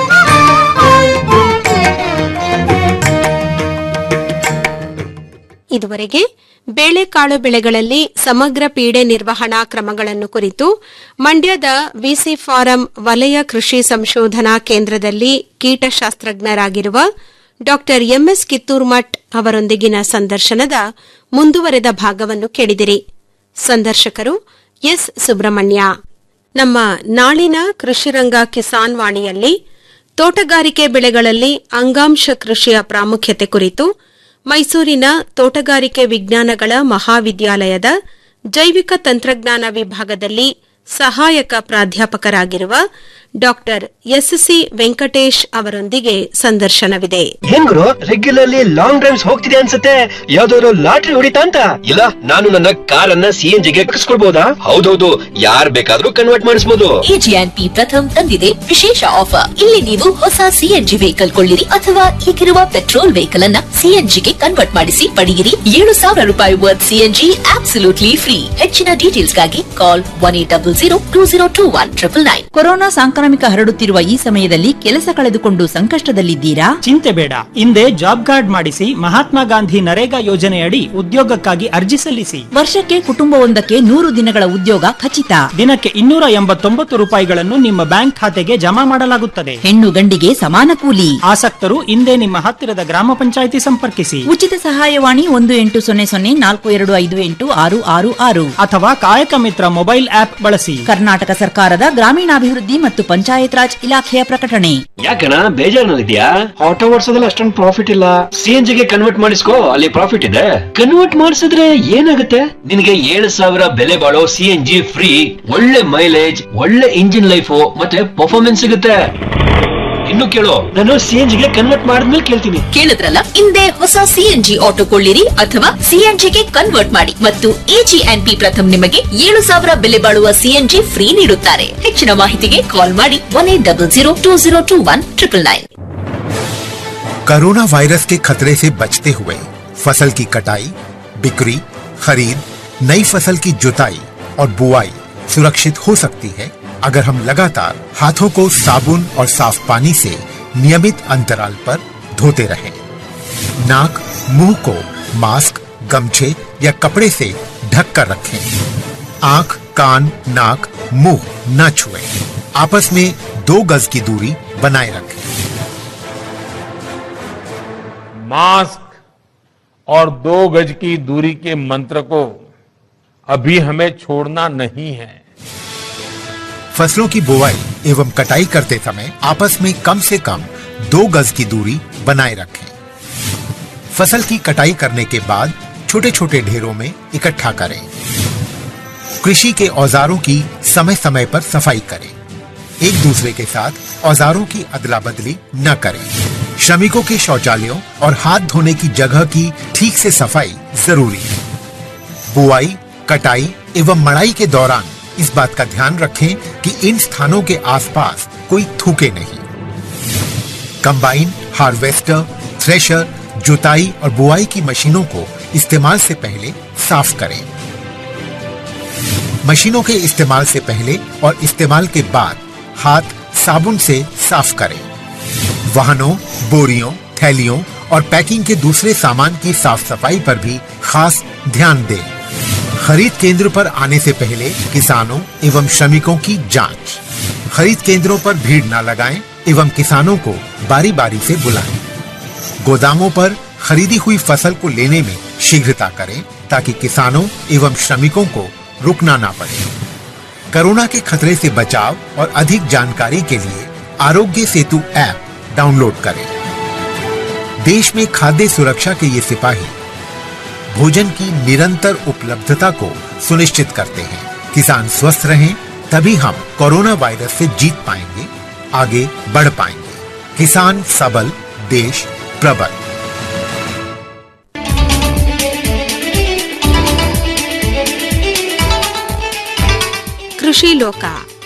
ಇದುವರೆಗೆ ಬೇಳೆಕಾಳು ಬೆಳೆಗಳಲ್ಲಿ ಸಮಗ್ರ ಪೀಡೆ ನಿರ್ವಹಣಾ ಕ್ರಮಗಳನ್ನು ಕುರಿತು ಮಂಡ್ಯದ ವಿಸಿ ಫಾರಂ ವಲಯ ಕೃಷಿ ಸಂಶೋಧನಾ ಕೇಂದ್ರದಲ್ಲಿ ಕೀಟಶಾಸ್ತ್ರಜ್ಞರಾಗಿರುವ ಡಾ ಎಂಎಸ್ ಕಿತ್ತೂರ್ಮಠ್ ಅವರೊಂದಿಗಿನ ಸಂದರ್ಶನದ ಮುಂದುವರೆದ ಭಾಗವನ್ನು ಕೇಳಿದಿರಿ ಸಂದರ್ಶಕರು ಎಸ್ ಸುಬ್ರಹ್ಮಣ್ಯ ನಮ್ಮ ನಾಳಿನ ಕೃಷಿರಂಗ ಕಿಸಾನ್ ವಾಣಿಯಲ್ಲಿ ತೋಟಗಾರಿಕೆ ಬೆಳೆಗಳಲ್ಲಿ ಅಂಗಾಂಶ ಕೃಷಿಯ ಪ್ರಾಮುಖ್ಯತೆ ಕುರಿತು ಮೈಸೂರಿನ ತೋಟಗಾರಿಕೆ ವಿಜ್ಞಾನಗಳ ಮಹಾವಿದ್ಯಾಲಯದ ಜೈವಿಕ ತಂತ್ರಜ್ಞಾನ ವಿಭಾಗದಲ್ಲಿ ಸಹಾಯಕ ಪ್ರಾಧ್ಯಾಪಕರಾಗಿರುವ ಡಾಕ್ಟರ್ ಎಸ್ಸಿ ವೆಂಕಟೇಶ್ ಅವರೊಂದಿಗೆ ಸಂದರ್ಶನವಿದೆ ಏನ್ ಗುರು ರೆಗ್ಯುಲರ್ಲಿ ಲಾಂಗ್ ಡ್ರೈವ್ಸ್ ಹೋಗ್ತಿದೆ ಅನ್ಸುತ್ತೆ ಯಾವ್ದಾದ್ರು ಲಾಟ್ರಿ ಹೊಡಿತಾ ಅಂತ ಇಲ್ಲ ನಾನು ನನ್ನ ಕಾರನ್ನ ಸಿ ಎನ್ ಜಿಗೆ ಕಟ್ಸ್ಕೊಳ್ಬಹುದಾ ಹೌದೌದು ಯಾರ್ ಬೇಕಾದ್ರೂ ಕನ್ವರ್ಟ್ ಮಾಡಿಸಬಹುದು ಎಜಿಎನ್ಪಿ ಪ್ರಥಮ್ ತಂದಿದೆ ವಿಶೇಷ ಆಫರ್ ಇಲ್ಲಿ ನೀವು ಹೊಸ ಸಿಎನ್ಜಿ ವೆಹಿಕಲ್ ಕೊಳ್ಳಿರಿ ಅಥವಾ ಈಗಿರುವ ಪೆಟ್ರೋಲ್ ವೆಹಿಕಲ್ ಅನ್ನ ಸಿಎನ್ಜಿಗೆ ಕನ್ವರ್ಟ್ ಮಾಡಿಸಿ ಪಡೆಯಿರಿ ಏಳು ಸಾವಿರ ರೂಪಾಯಿ ವರ್ತ್ ಸಿಎನ್ಜಿ ಆಬ್ಸಲ್ಯೂಟ್ಲಿ ಫ್ರೀ ಹೆಚ್ಚಿನ ಡೀಟೇಲ್ಸ್ಗಾಗಿ call one eight double zero two zero two one triple nine corona ಸಾಂಕ್ರಾಮಿಕ ಹರಡುತ್ತಿರುವ ಈ ಸಮಯದಲ್ಲಿ ಕೆಲಸ ಕಳೆದುಕೊಂಡು ಸಂಕಷ್ಟದಲ್ಲಿದ್ದೀರಾ ಚಿಂತೆ ಬೇಡ ಹಿಂದೆ ಜಾಬ್ ಕಾರ್ಡ್ ಮಾಡಿಸಿ ಮಹಾತ್ಮ ಗಾಂಧಿ ನರೇಗಾ ಯೋಜನೆಯಡಿ ಉದ್ಯೋಗಕ್ಕಾಗಿ ಅರ್ಜಿ ಸಲ್ಲಿಸಿ ವರ್ಷಕ್ಕೆ ಕುಟುಂಬವೊಂದಕ್ಕೆ ನೂರು ದಿನಗಳ ಉದ್ಯೋಗ ಖಚಿತ ದಿನಕ್ಕೆ ಇನ್ನೂರ ಎಂಬತ್ತೊಂಬತ್ತು ರೂಪಾಯಿಗಳನ್ನು ನಿಮ್ಮ ಬ್ಯಾಂಕ್ ಖಾತೆಗೆ ಜಮಾ ಮಾಡಲಾಗುತ್ತದೆ ಹೆಣ್ಣು ಗಂಡಿಗೆ ಸಮಾನ ಕೂಲಿ ಆಸಕ್ತರು ಹಿಂದೆ ನಿಮ್ಮ ಹತ್ತಿರದ ಗ್ರಾಮ ಪಂಚಾಯಿತಿ ಸಂಪರ್ಕಿಸಿ ಉಚಿತ ಸಹಾಯವಾಣಿ ಒಂದು ಎಂಟು ಸೊನ್ನೆ ಸೊನ್ನೆ ನಾಲ್ಕು ಎರಡು ಐದು ಎಂಟು ಆರು ಆರು ಆರು ಅಥವಾ ಕಾಯಕ ಮಿತ್ರ ಮೊಬೈಲ್ ಆಪ್ ಬಳಸಿ ಕರ್ನಾಟಕ ಸರ್ಕಾರದ ಗ್ರಾಮೀಣಾಭಿವೃದ್ಧಿ ಮತ್ತು ಪಂಚಾಯತ್ ರಾಜ್ ಇಲಾಖೆಯ ಪ್ರಕಟಣೆ ಯಾಕಣ ಬೇಜಾರಿನಲ್ಲಿದ್ಯಾ ಆಟೋ ಓಡಿಸೋದ್ರಲ್ಲಿ ಅಷ್ಟೊಂದು ಪ್ರಾಫಿಟ್ ಇಲ್ಲ ಸಿ ಎನ್ ಜಿಗೆ ಕನ್ವರ್ಟ್ ಮಾಡಿಸ್ಕೋ ಅಲ್ಲಿ ಪ್ರಾಫಿಟ್ ಇದೆ ಕನ್ವರ್ಟ್ ಮಾಡಿಸಿದ್ರೆ ಏನಾಗುತ್ತೆ ನಿನಗೆ ಏಳು ಸಾವಿರ ಬೆಲೆ ಬಾಳೋ ಸಿ ಎನ್ ಜಿ ಫ್ರೀ ಒಳ್ಳೆ ಮೈಲೇಜ್ ಒಳ್ಳೆ ಇಂಜಿನ್ ಲೈಫ್ ಮತ್ತೆ ಪರ್ಫಾರ್ಮೆನ್ಸ್ ಸಿಗುತ್ತೆ ಇನ್ನು ಕೇಳು ನಾನು ಸಿ ಎನ್ ಜಿಗೆ ಕನ್ವರ್ಟ್ ಮಾಡಿದ್ಮೇಲೆ ಕೇಳ್ತೀನಿ ಕೇಳಿದ್ರಲ್ಲ ಹಿಂದೆ ಹೊಸ ಸಿಎನ್ಜಿ ಆಟೋ ಕೊಳ್ಳಿರಿ ಅಥವಾ ಸಿಎನ್ಜಿಗೆ ಕನ್ವರ್ಟ್ ಮಾಡಿ ಮತ್ತು ಎಜಿಎನ್ಪಿ ಪ್ರಥಮ್ ನಿಮಗೆ ಏಳು ಸಾವಿರ ಬೆಲೆ ಬಾಳುವ ಸಿಎನ್ಜಿ ಫ್ರೀ ನೀಡುತ್ತಾರೆ ಹೆಚ್ಚಿನ ಮಾಹಿತಿಗೆ ಕಾಲ್ ಮಾಡಿ one eight double zero two zero two one triple nine corona virus के खतरे से बचते हुए फसल की कटाई बिक्री खरीद नई फसल की जुताई और बुआई सुरक्षित हो सकती है अगर हम लगातार हाथों को साबुन और साफ पानी से नियमित अंतराल पर धोते रहें। नाक मुंह को मास्क गमछे या कपड़े से ढक कर रखें आंख कान नाक मुंह न छुएं। आपस में दो गज की दूरी बनाए रखें मास्क और दो गज की दूरी के मंत्र को अभी हमें छोड़ना नहीं है फसलों की बुवाई एवं कटाई करते समय आपस में कम से कम दो गज की दूरी बनाए रखें फसल की कटाई करने के बाद छोटे छोटे ढेरों में इकट्ठा करें कृषि के औजारों की समय समय पर सफाई करें एक दूसरे के साथ औजारों की अदला बदली न करें श्रमिकों के शौचालयों और हाथ धोने की जगह की ठीक से सफाई जरूरी है बुआई कटाई एवं मड़ाई के दौरान इस बात का ध्यान रखें कि इन स्थानों के आसपास कोई थूके नहीं कंबाइन हार्वेस्टर थ्रेशर जुताई और बुआई की मशीनों को इस्तेमाल से पहले साफ करें मशीनों के इस्तेमाल से पहले और इस्तेमाल के बाद हाथ साबुन से साफ करें वाहनों बोरियों थैलियों और पैकिंग के दूसरे सामान की साफ सफाई पर भी खास ध्यान दें खरीद केंद्र पर आने से पहले किसानों एवं श्रमिकों की जांच खरीद केंद्रों पर भीड़ न लगाएं एवं किसानों को बारी बारी से बुलाएं गोदामों पर खरीदी हुई फसल को लेने में शीघ्रता करें ताकि किसानों एवं श्रमिकों को रुकना ना पड़े कोरोना के खतरे से बचाव और अधिक जानकारी के लिए आरोग्य सेतु ऐप डाउनलोड करें देश में खाद्य सुरक्षा के ये सिपाही भोजन की निरंतर उपलब्धता को सुनिश्चित करते हैं किसान स्वस्थ रहें तभी हम कोरोना वायरस से जीत पाएंगे आगे बढ़ पाएंगे किसान सबल देश प्रबल ಕೃಷಿ ಲೋಕ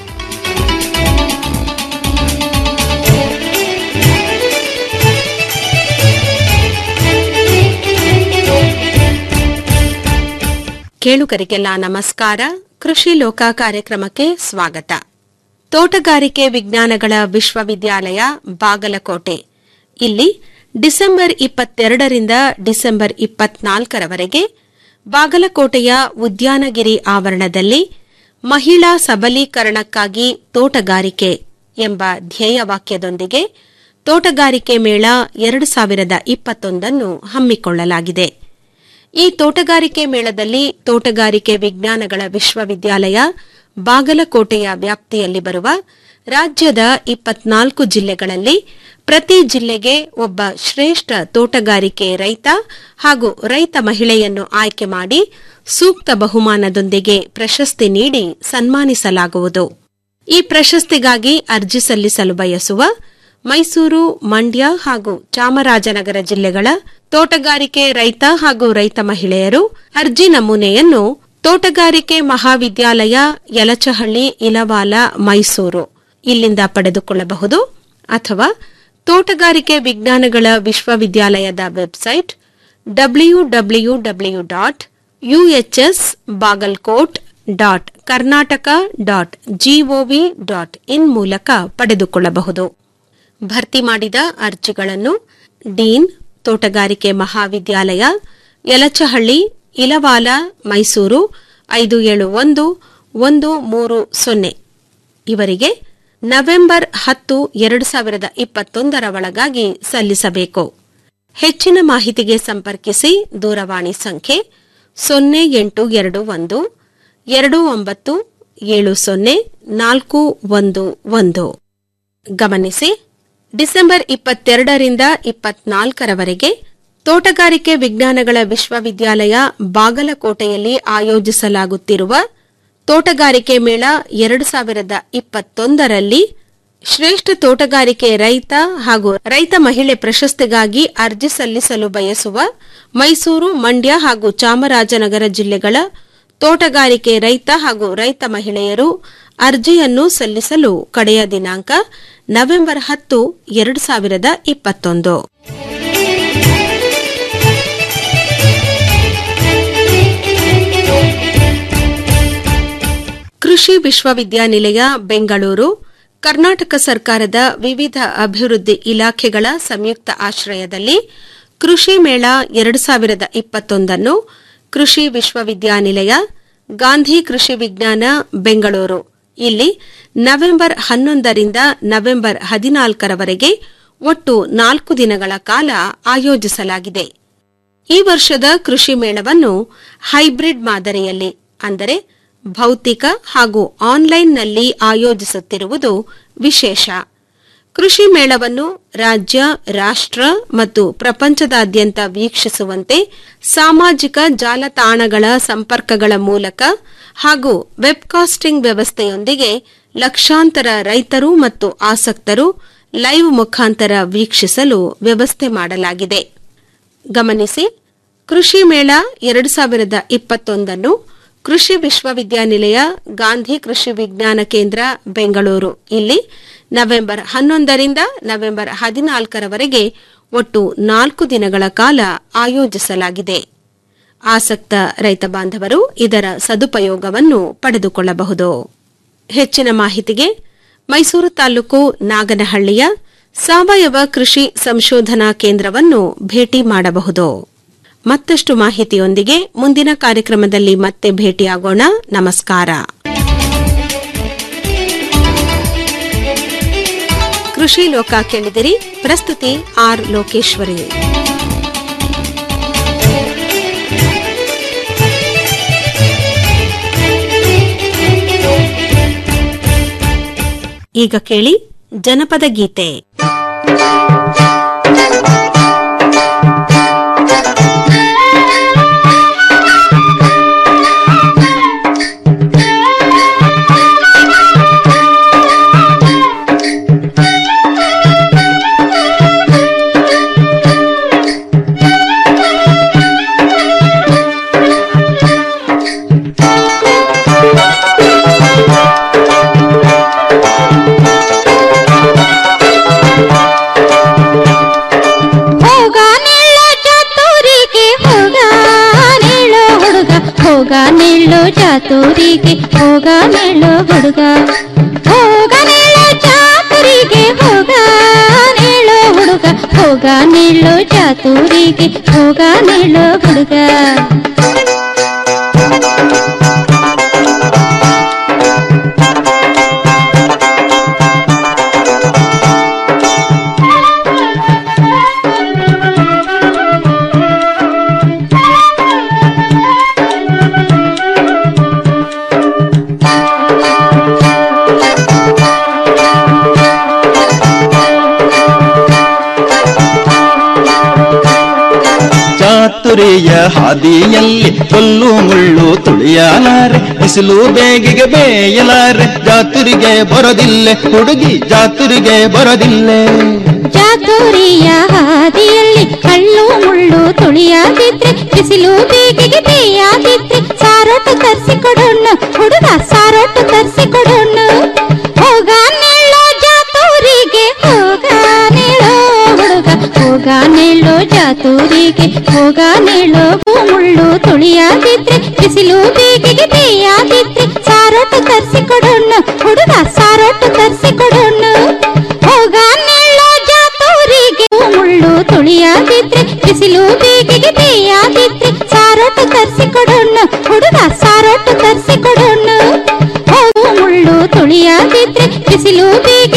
ಕೇಳುಗರಿಗೆಲ್ಲ ನಮಸ್ಕಾರ ಕೃಷಿ ಲೋಕ ಕಾರ್ಯಕ್ರಮಕ್ಕೆ ಸ್ವಾಗತ ತೋಟಗಾರಿಕೆ ವಿಜ್ಞಾನಗಳ ವಿಶ್ವವಿದ್ಯಾಲಯ ಬಾಗಲಕೋಟೆ ಇಲ್ಲಿ ಡಿಸೆಂಬರ್ ಇಪ್ಪತ್ತೆರಡರಿಂದ ಡಿಸೆಂಬರ್ ಇಪ್ಪತ್ನಾಲ್ಕರವರೆಗೆ ಬಾಗಲಕೋಟೆಯ ಉದ್ಯಾನಗಿರಿ ಆವರಣದಲ್ಲಿ ಮಹಿಳಾ ಸಬಲೀಕರಣಕ್ಕಾಗಿ ತೋಟಗಾರಿಕೆ ಎಂಬ ಧ್ಯೇಯವಾಕ್ಯದೊಂದಿಗೆ ತೋಟಗಾರಿಕೆ ಮೇಳ ಎರಡು ಸಾವಿರದ ಇಪ್ಪತ್ತೊಂದನ್ನು ಹಮ್ಮಿಕೊಳ್ಳಲಾಗಿದೆ ಈ ತೋಟಗಾರಿಕೆ ಮೇಳದಲ್ಲಿ ತೋಟಗಾರಿಕೆ ವಿಜ್ಞಾನಗಳ ವಿಶ್ವವಿದ್ಯಾಲಯ ಬಾಗಲಕೋಟೆಯ ವ್ಯಾಪ್ತಿಯಲ್ಲಿ ಬರುವ ರಾಜ್ಯದ ಇಪ್ಪತ್ನಾಲ್ಕು ಜಿಲ್ಲೆಗಳಲ್ಲಿ ಪ್ರತಿ ಜಿಲ್ಲೆಗೆ ಒಬ್ಬ ಶ್ರೇಷ್ಠ ತೋಟಗಾರಿಕೆ ರೈತ ಹಾಗೂ ರೈತ ಮಹಿಳೆಯನ್ನು ಆಯ್ಕೆ ಮಾಡಿ ಸೂಕ್ತ ಬಹುಮಾನದೊಂದಿಗೆ ಪ್ರಶಸ್ತಿ ನೀಡಿ ಸನ್ಮಾನಿಸಲಾಗುವುದು ಈ ಪ್ರಶಸ್ತಿಗಾಗಿ ಅರ್ಜಿ ಸಲ್ಲಿಸಲು ಬಯಸುವ ಮೈಸೂರು ಮಂಡ್ಯ ಹಾಗೂ ಚಾಮರಾಜನಗರ ಜಿಲ್ಲೆಗಳ ತೋಟಗಾರಿಕೆ ರೈತ ಹಾಗೂ ರೈತ ಮಹಿಳೆಯರು ಅರ್ಜಿ ನಮೂನೆಯನ್ನು ತೋಟಗಾರಿಕೆ ಮಹಾವಿದ್ಯಾಲಯ ಯಲಚಹಳ್ಳಿ ಇಲವಾಲ ಮೈಸೂರು ಇಲ್ಲಿಂದ ಪಡೆದುಕೊಳ್ಳಬಹುದು ಅಥವಾ ತೋಟಗಾರಿಕೆ ವಿಜ್ಞಾನಗಳ ವಿಶ್ವವಿದ್ಯಾಲಯದ website W W W dot UHS Bagalkot dot Karnataka dot GOV dot in ಮೂಲಕ ಪಡೆದುಕೊಳ್ಳಬಹುದು ಭರ್ತಿ ಮಾಡಿದ ಅರ್ಜಿಗಳನ್ನು ಡೀನ್ ತೋಟಗಾರಿಕೆ ಮಹಾವಿದ್ಯಾಲಯ ಯಲಚಹಳ್ಳಿ ಇಲವಾಲ ಮೈಸೂರು ಐದು ಏಳು ಒಂದು ಒಂದು ಮೂರು ಸೊನ್ನೆ ಇವರಿಗೆ ನವೆಂಬರ್ ಹತ್ತು ಎರಡು ಸಾವಿರದ ಇಪ್ಪತ್ತೊಂದರ ಒಳಗಾಗಿ ಸಲ್ಲಿಸಬೇಕು ಹೆಚ್ಚಿನ ಮಾಹಿತಿಗೆ ಸಂಪರ್ಕಿಸಿ ದೂರವಾಣಿ ಸಂಖ್ಯೆ ಸೊನ್ನೆ ಎಂಟು ಎರಡು ಒಂದು ಎರಡು ಒಂಬತ್ತು ಏಳು ಸೊನ್ನೆ ನಾಲ್ಕು ಒಂದು ಒಂದು ಗಮನಿಸಿ ಡಿಸೆಂಬರ್ ಇಪ್ಪತ್ತೆರಡರಿಂದ ಇಪ್ಪತ್ನಾಲ್ಕರವರೆಗೆ ತೋಟಗಾರಿಕೆ ವಿಜ್ಞಾನಗಳ ವಿಶ್ವವಿದ್ಯಾಲಯ ಬಾಗಲಕೋಟೆಯಲ್ಲಿ ಆಯೋಜಿಸಲಾಗುತ್ತಿರುವ ತೋಟಗಾರಿಕೆ ಮೇಳ ಎರಡು ಸಾವಿರದ ಇಪ್ಪತ್ತೊಂದರಲ್ಲಿ ಶ್ರೇಷ್ಠ ತೋಟಗಾರಿಕೆ ರೈತ ಹಾಗೂ ರೈತ ಮಹಿಳೆ ಪ್ರಶಸ್ತಿಗಾಗಿ ಅರ್ಜಿ ಸಲ್ಲಿಸಲು ಬಯಸುವ ಮೈಸೂರು ಮಂಡ್ಯ ಹಾಗೂ ಚಾಮರಾಜನಗರ ಜಿಲ್ಲೆಗಳ ತೋಟಗಾರಿಕೆ ರೈತ ಹಾಗೂ ರೈತ ಮಹಿಳೆಯರು ಅರ್ಜಿಯನ್ನು ಸಲ್ಲಿಸಲು ಕಡೆಯ ದಿನಾಂಕ ನವೆಂಬರ್ ಹತ್ತು ಎರಡು ಸಾವಿರದ ಇಪ್ಪತ್ತೊಂದು ಕೃಷಿ ವಿಶ್ವವಿದ್ಯಾನಿಲಯ ಬೆಂಗಳೂರು ಕರ್ನಾಟಕ ಸರ್ಕಾರದ ವಿವಿಧ ಅಭಿವೃದ್ಧಿ ಇಲಾಖೆಗಳ ಸಂಯುಕ್ತ ಆಶ್ರಯದಲ್ಲಿ ಕೃಷಿ ಮೇಳ ಎರಡು ಸಾವಿರದ ಇಪ್ಪತ್ತೊಂದನ್ನು ಕೃಷಿ ವಿಶ್ವವಿದ್ಯಾನಿಲಯ ಗಾಂಧಿ ಕೃಷಿ ವಿಜ್ಞಾನ ಬೆಂಗಳೂರು ಇಲ್ಲಿ ನವೆಂಬರ್ ಹನ್ನೊಂದರಿಂದ ನವೆಂಬರ್ ಹದಿನಾಲ್ಕರವರೆಗೆ ಒಟ್ಟು ನಾಲ್ಕು ದಿನಗಳ ಕಾಲ ಆಯೋಜಿಸಲಾಗಿದೆ ಈ ವರ್ಷದ ಕೃಷಿ ಮೇಳವನ್ನು ಹೈಬ್ರಿಡ್ ಮಾದರಿಯಲ್ಲಿ ಅಂದರೆ ಭೌತಿಕ ಹಾಗೂ ಆನ್ಲೈನ್ನಲ್ಲಿ ಆಯೋಜಿಸುತ್ತಿರುವುದು ವಿಶೇಷ ಕೃಷಿ ಮೇಳವನ್ನು ರಾಜ್ಯ ರಾಷ್ಟ್ರ ಮತ್ತು ಪ್ರಪಂಚದಾದ್ಯಂತ ವೀಕ್ಷಿಸುವಂತೆ ಸಾಮಾಜಿಕ ಜಾಲತಾಣಗಳ ಸಂಪರ್ಕಗಳ ಮೂಲಕ ಹಾಗೂ ವೆಬ್ಕಾಸ್ಟಿಂಗ್ ವ್ಯವಸ್ಥೆಯೊಂದಿಗೆ ಲಕ್ಷಾಂತರ ರೈತರು ಮತ್ತು ಆಸಕ್ತರು ಲೈವ್ ಮುಖಾಂತರ ವೀಕ್ಷಿಸಲು ವ್ಯವಸ್ಥೆ ಮಾಡಲಾಗಿದೆ ಗಮನಿಸಿ ಕೃಷಿ ಮೇಳ ಎರಡು ಸಾವಿರದ ಇಪ್ಪತ್ತೊಂದನ್ನು ಕೃಷಿ ವಿಶ್ವವಿದ್ಯಾನಿಲಯ ಗಾಂಧಿ ಕೃಷಿ ವಿಜ್ಞಾನ ಕೇಂದ್ರ ಬೆಂಗಳೂರು ಇಲ್ಲಿ ನವೆಂಬರ್ ಹನ್ನೊಂದರಿಂದ ನವೆಂಬರ್ ಹದಿನಾಲ್ಕರವರೆಗೆ ಒಟ್ಟು ನಾಲ್ಕು ದಿನಗಳ ಕಾಲ ಆಯೋಜಿಸಲಾಗಿದೆ ಆಸಕ್ತ ರೈತ ಬಾಂಧವರು ಇದರ ಸದುಪಯೋಗವನ್ನು ಪಡೆದುಕೊಳ್ಳಬಹುದು ಹೆಚ್ಚಿನ ಮಾಹಿತಿಗೆ ಮೈಸೂರು ತಾಲೂಕು ನಾಗನಹಳ್ಳಿಯ ಸಾವಯವ ಕೃಷಿ ಸಂಶೋಧನಾ ಕೇಂದ್ರವನ್ನು ಭೇಟಿ ಮಾಡಬಹುದು ಮತ್ತಷ್ಟು ಮಾಹಿತಿಯೊಂದಿಗೆ ಮುಂದಿನ ಕಾರ್ಯಕ್ರಮದಲ್ಲಿ ಮತ್ತೆ ಭೇಟಿಯಾಗೋಣ ನಮಸ್ಕಾರ ಕೃಷಿ ಲೋಕ ಕೇಳಿದಿರಿ ಪ್ರಸ್ತುತಿ ಆರ್ ಲೋಕೇಶ್ವರಿ ಈಗ ಕೇಳಿ ಜನಪದ ಗೀತೆ ಹೋಗ ನಿಳ್ಳ ಚಾತುರಿಗೆ ಹೋಗ ನಿಳ್ಳು ಹುಡುಗ ಹೋಗ ನಿಳ್ಳು ಚಾತುರಿಗೆ ಹೋಗ ನಿಳ್ಳು ಹುಡುಗ ಹೋಗ ನಿಳ್ಳು ಚಾತುರಿಗೆ ಹೋಗ ನಿಳ್ಳು ಹುಡುಗ ಹೋಗ ನಿಳ್ಳು ಚಾತುರಿಗೆ ಹೋಗ ನಿಳ್ಳು ಹುಡುಗ ಜಾತುರಿಯ ಹಾದಿಯಲ್ಲಿ ಕೊಲ್ಲು ಮುಳ್ಳು ತುಳಿಯಲಾರೆ ಬಿಸಿಲು ಬೇಗಿಗೆ ಬೇಯಲಾರೆ ಜಾತುರಿಗೆ ಬರೋದಿಲ್ಲೆ ಹುಡುಗಿ ಜಾತುರಿಗೆ ಬರೋದಿಲ್ಲೆ ಚಾತುರಿಯ ಹಾದಿಯಲ್ಲಿ ಕಳ್ಳು ಮುಳ್ಳು ತುಳಿಯಾದಿದ್ರೆ ಬಿಸಿಲು ಬೇಗಿಗೆ ಬೇಯಾದಿದ್ರೆ ಸಾರೋಟು ತರಿಸಿಕೊಡೋಣ ಹುಡುಗ ಸಾರೋಟು ತರಿಸಿಕೊಡೋಣ ಹೋಗ ನೆಳ್ಳೋ ಜಾತೂರಿಗೆ ಹೋಗ ನೆಳ್ಳೋ ಹುಡುಗ ಹೋಗ ನೆಳ್ಳೋ ಜಾತೂರಿಗೆ ಹೋಗ ನೆಳ್ಳೋ ಮುಳ್ಳು ತುಳಿಯಾದಿದ್ರೆ ಬಿಸಿಲು ಬೇಗಿಗೆ ಬೇಯಾದಿದ್ರೆ ಸಾರೋಟು ತರಿಸಿಕೊಡೋಣ ಹುಡುಗ ಸಾರೋಟು ತರಿಸಿಕೊಡೋಣ ಹೋಗ ನೆಳ್ಳೋ ಜಾತೂರಿಗೆ ಮುಳ್ಳು ತುಳಿಯಾದಿದ್ರೆ ಬಿಸಿಲು ಬೇಗಿಗೆ ಬೇಯಾದಿದ್ರೆ ಸಾರೋಟು ತರಿಸಿಕೊಡೋಣ ಹುಡುಗ ಸಾರೋಟು ತರಿಸಿಕೊಡೋಣ ಹೋಗು ಮುಳ್ಳು ತುಳಿಯಾದಿದ್ರೆ ಬಿಸಿಲು ಬೇಗ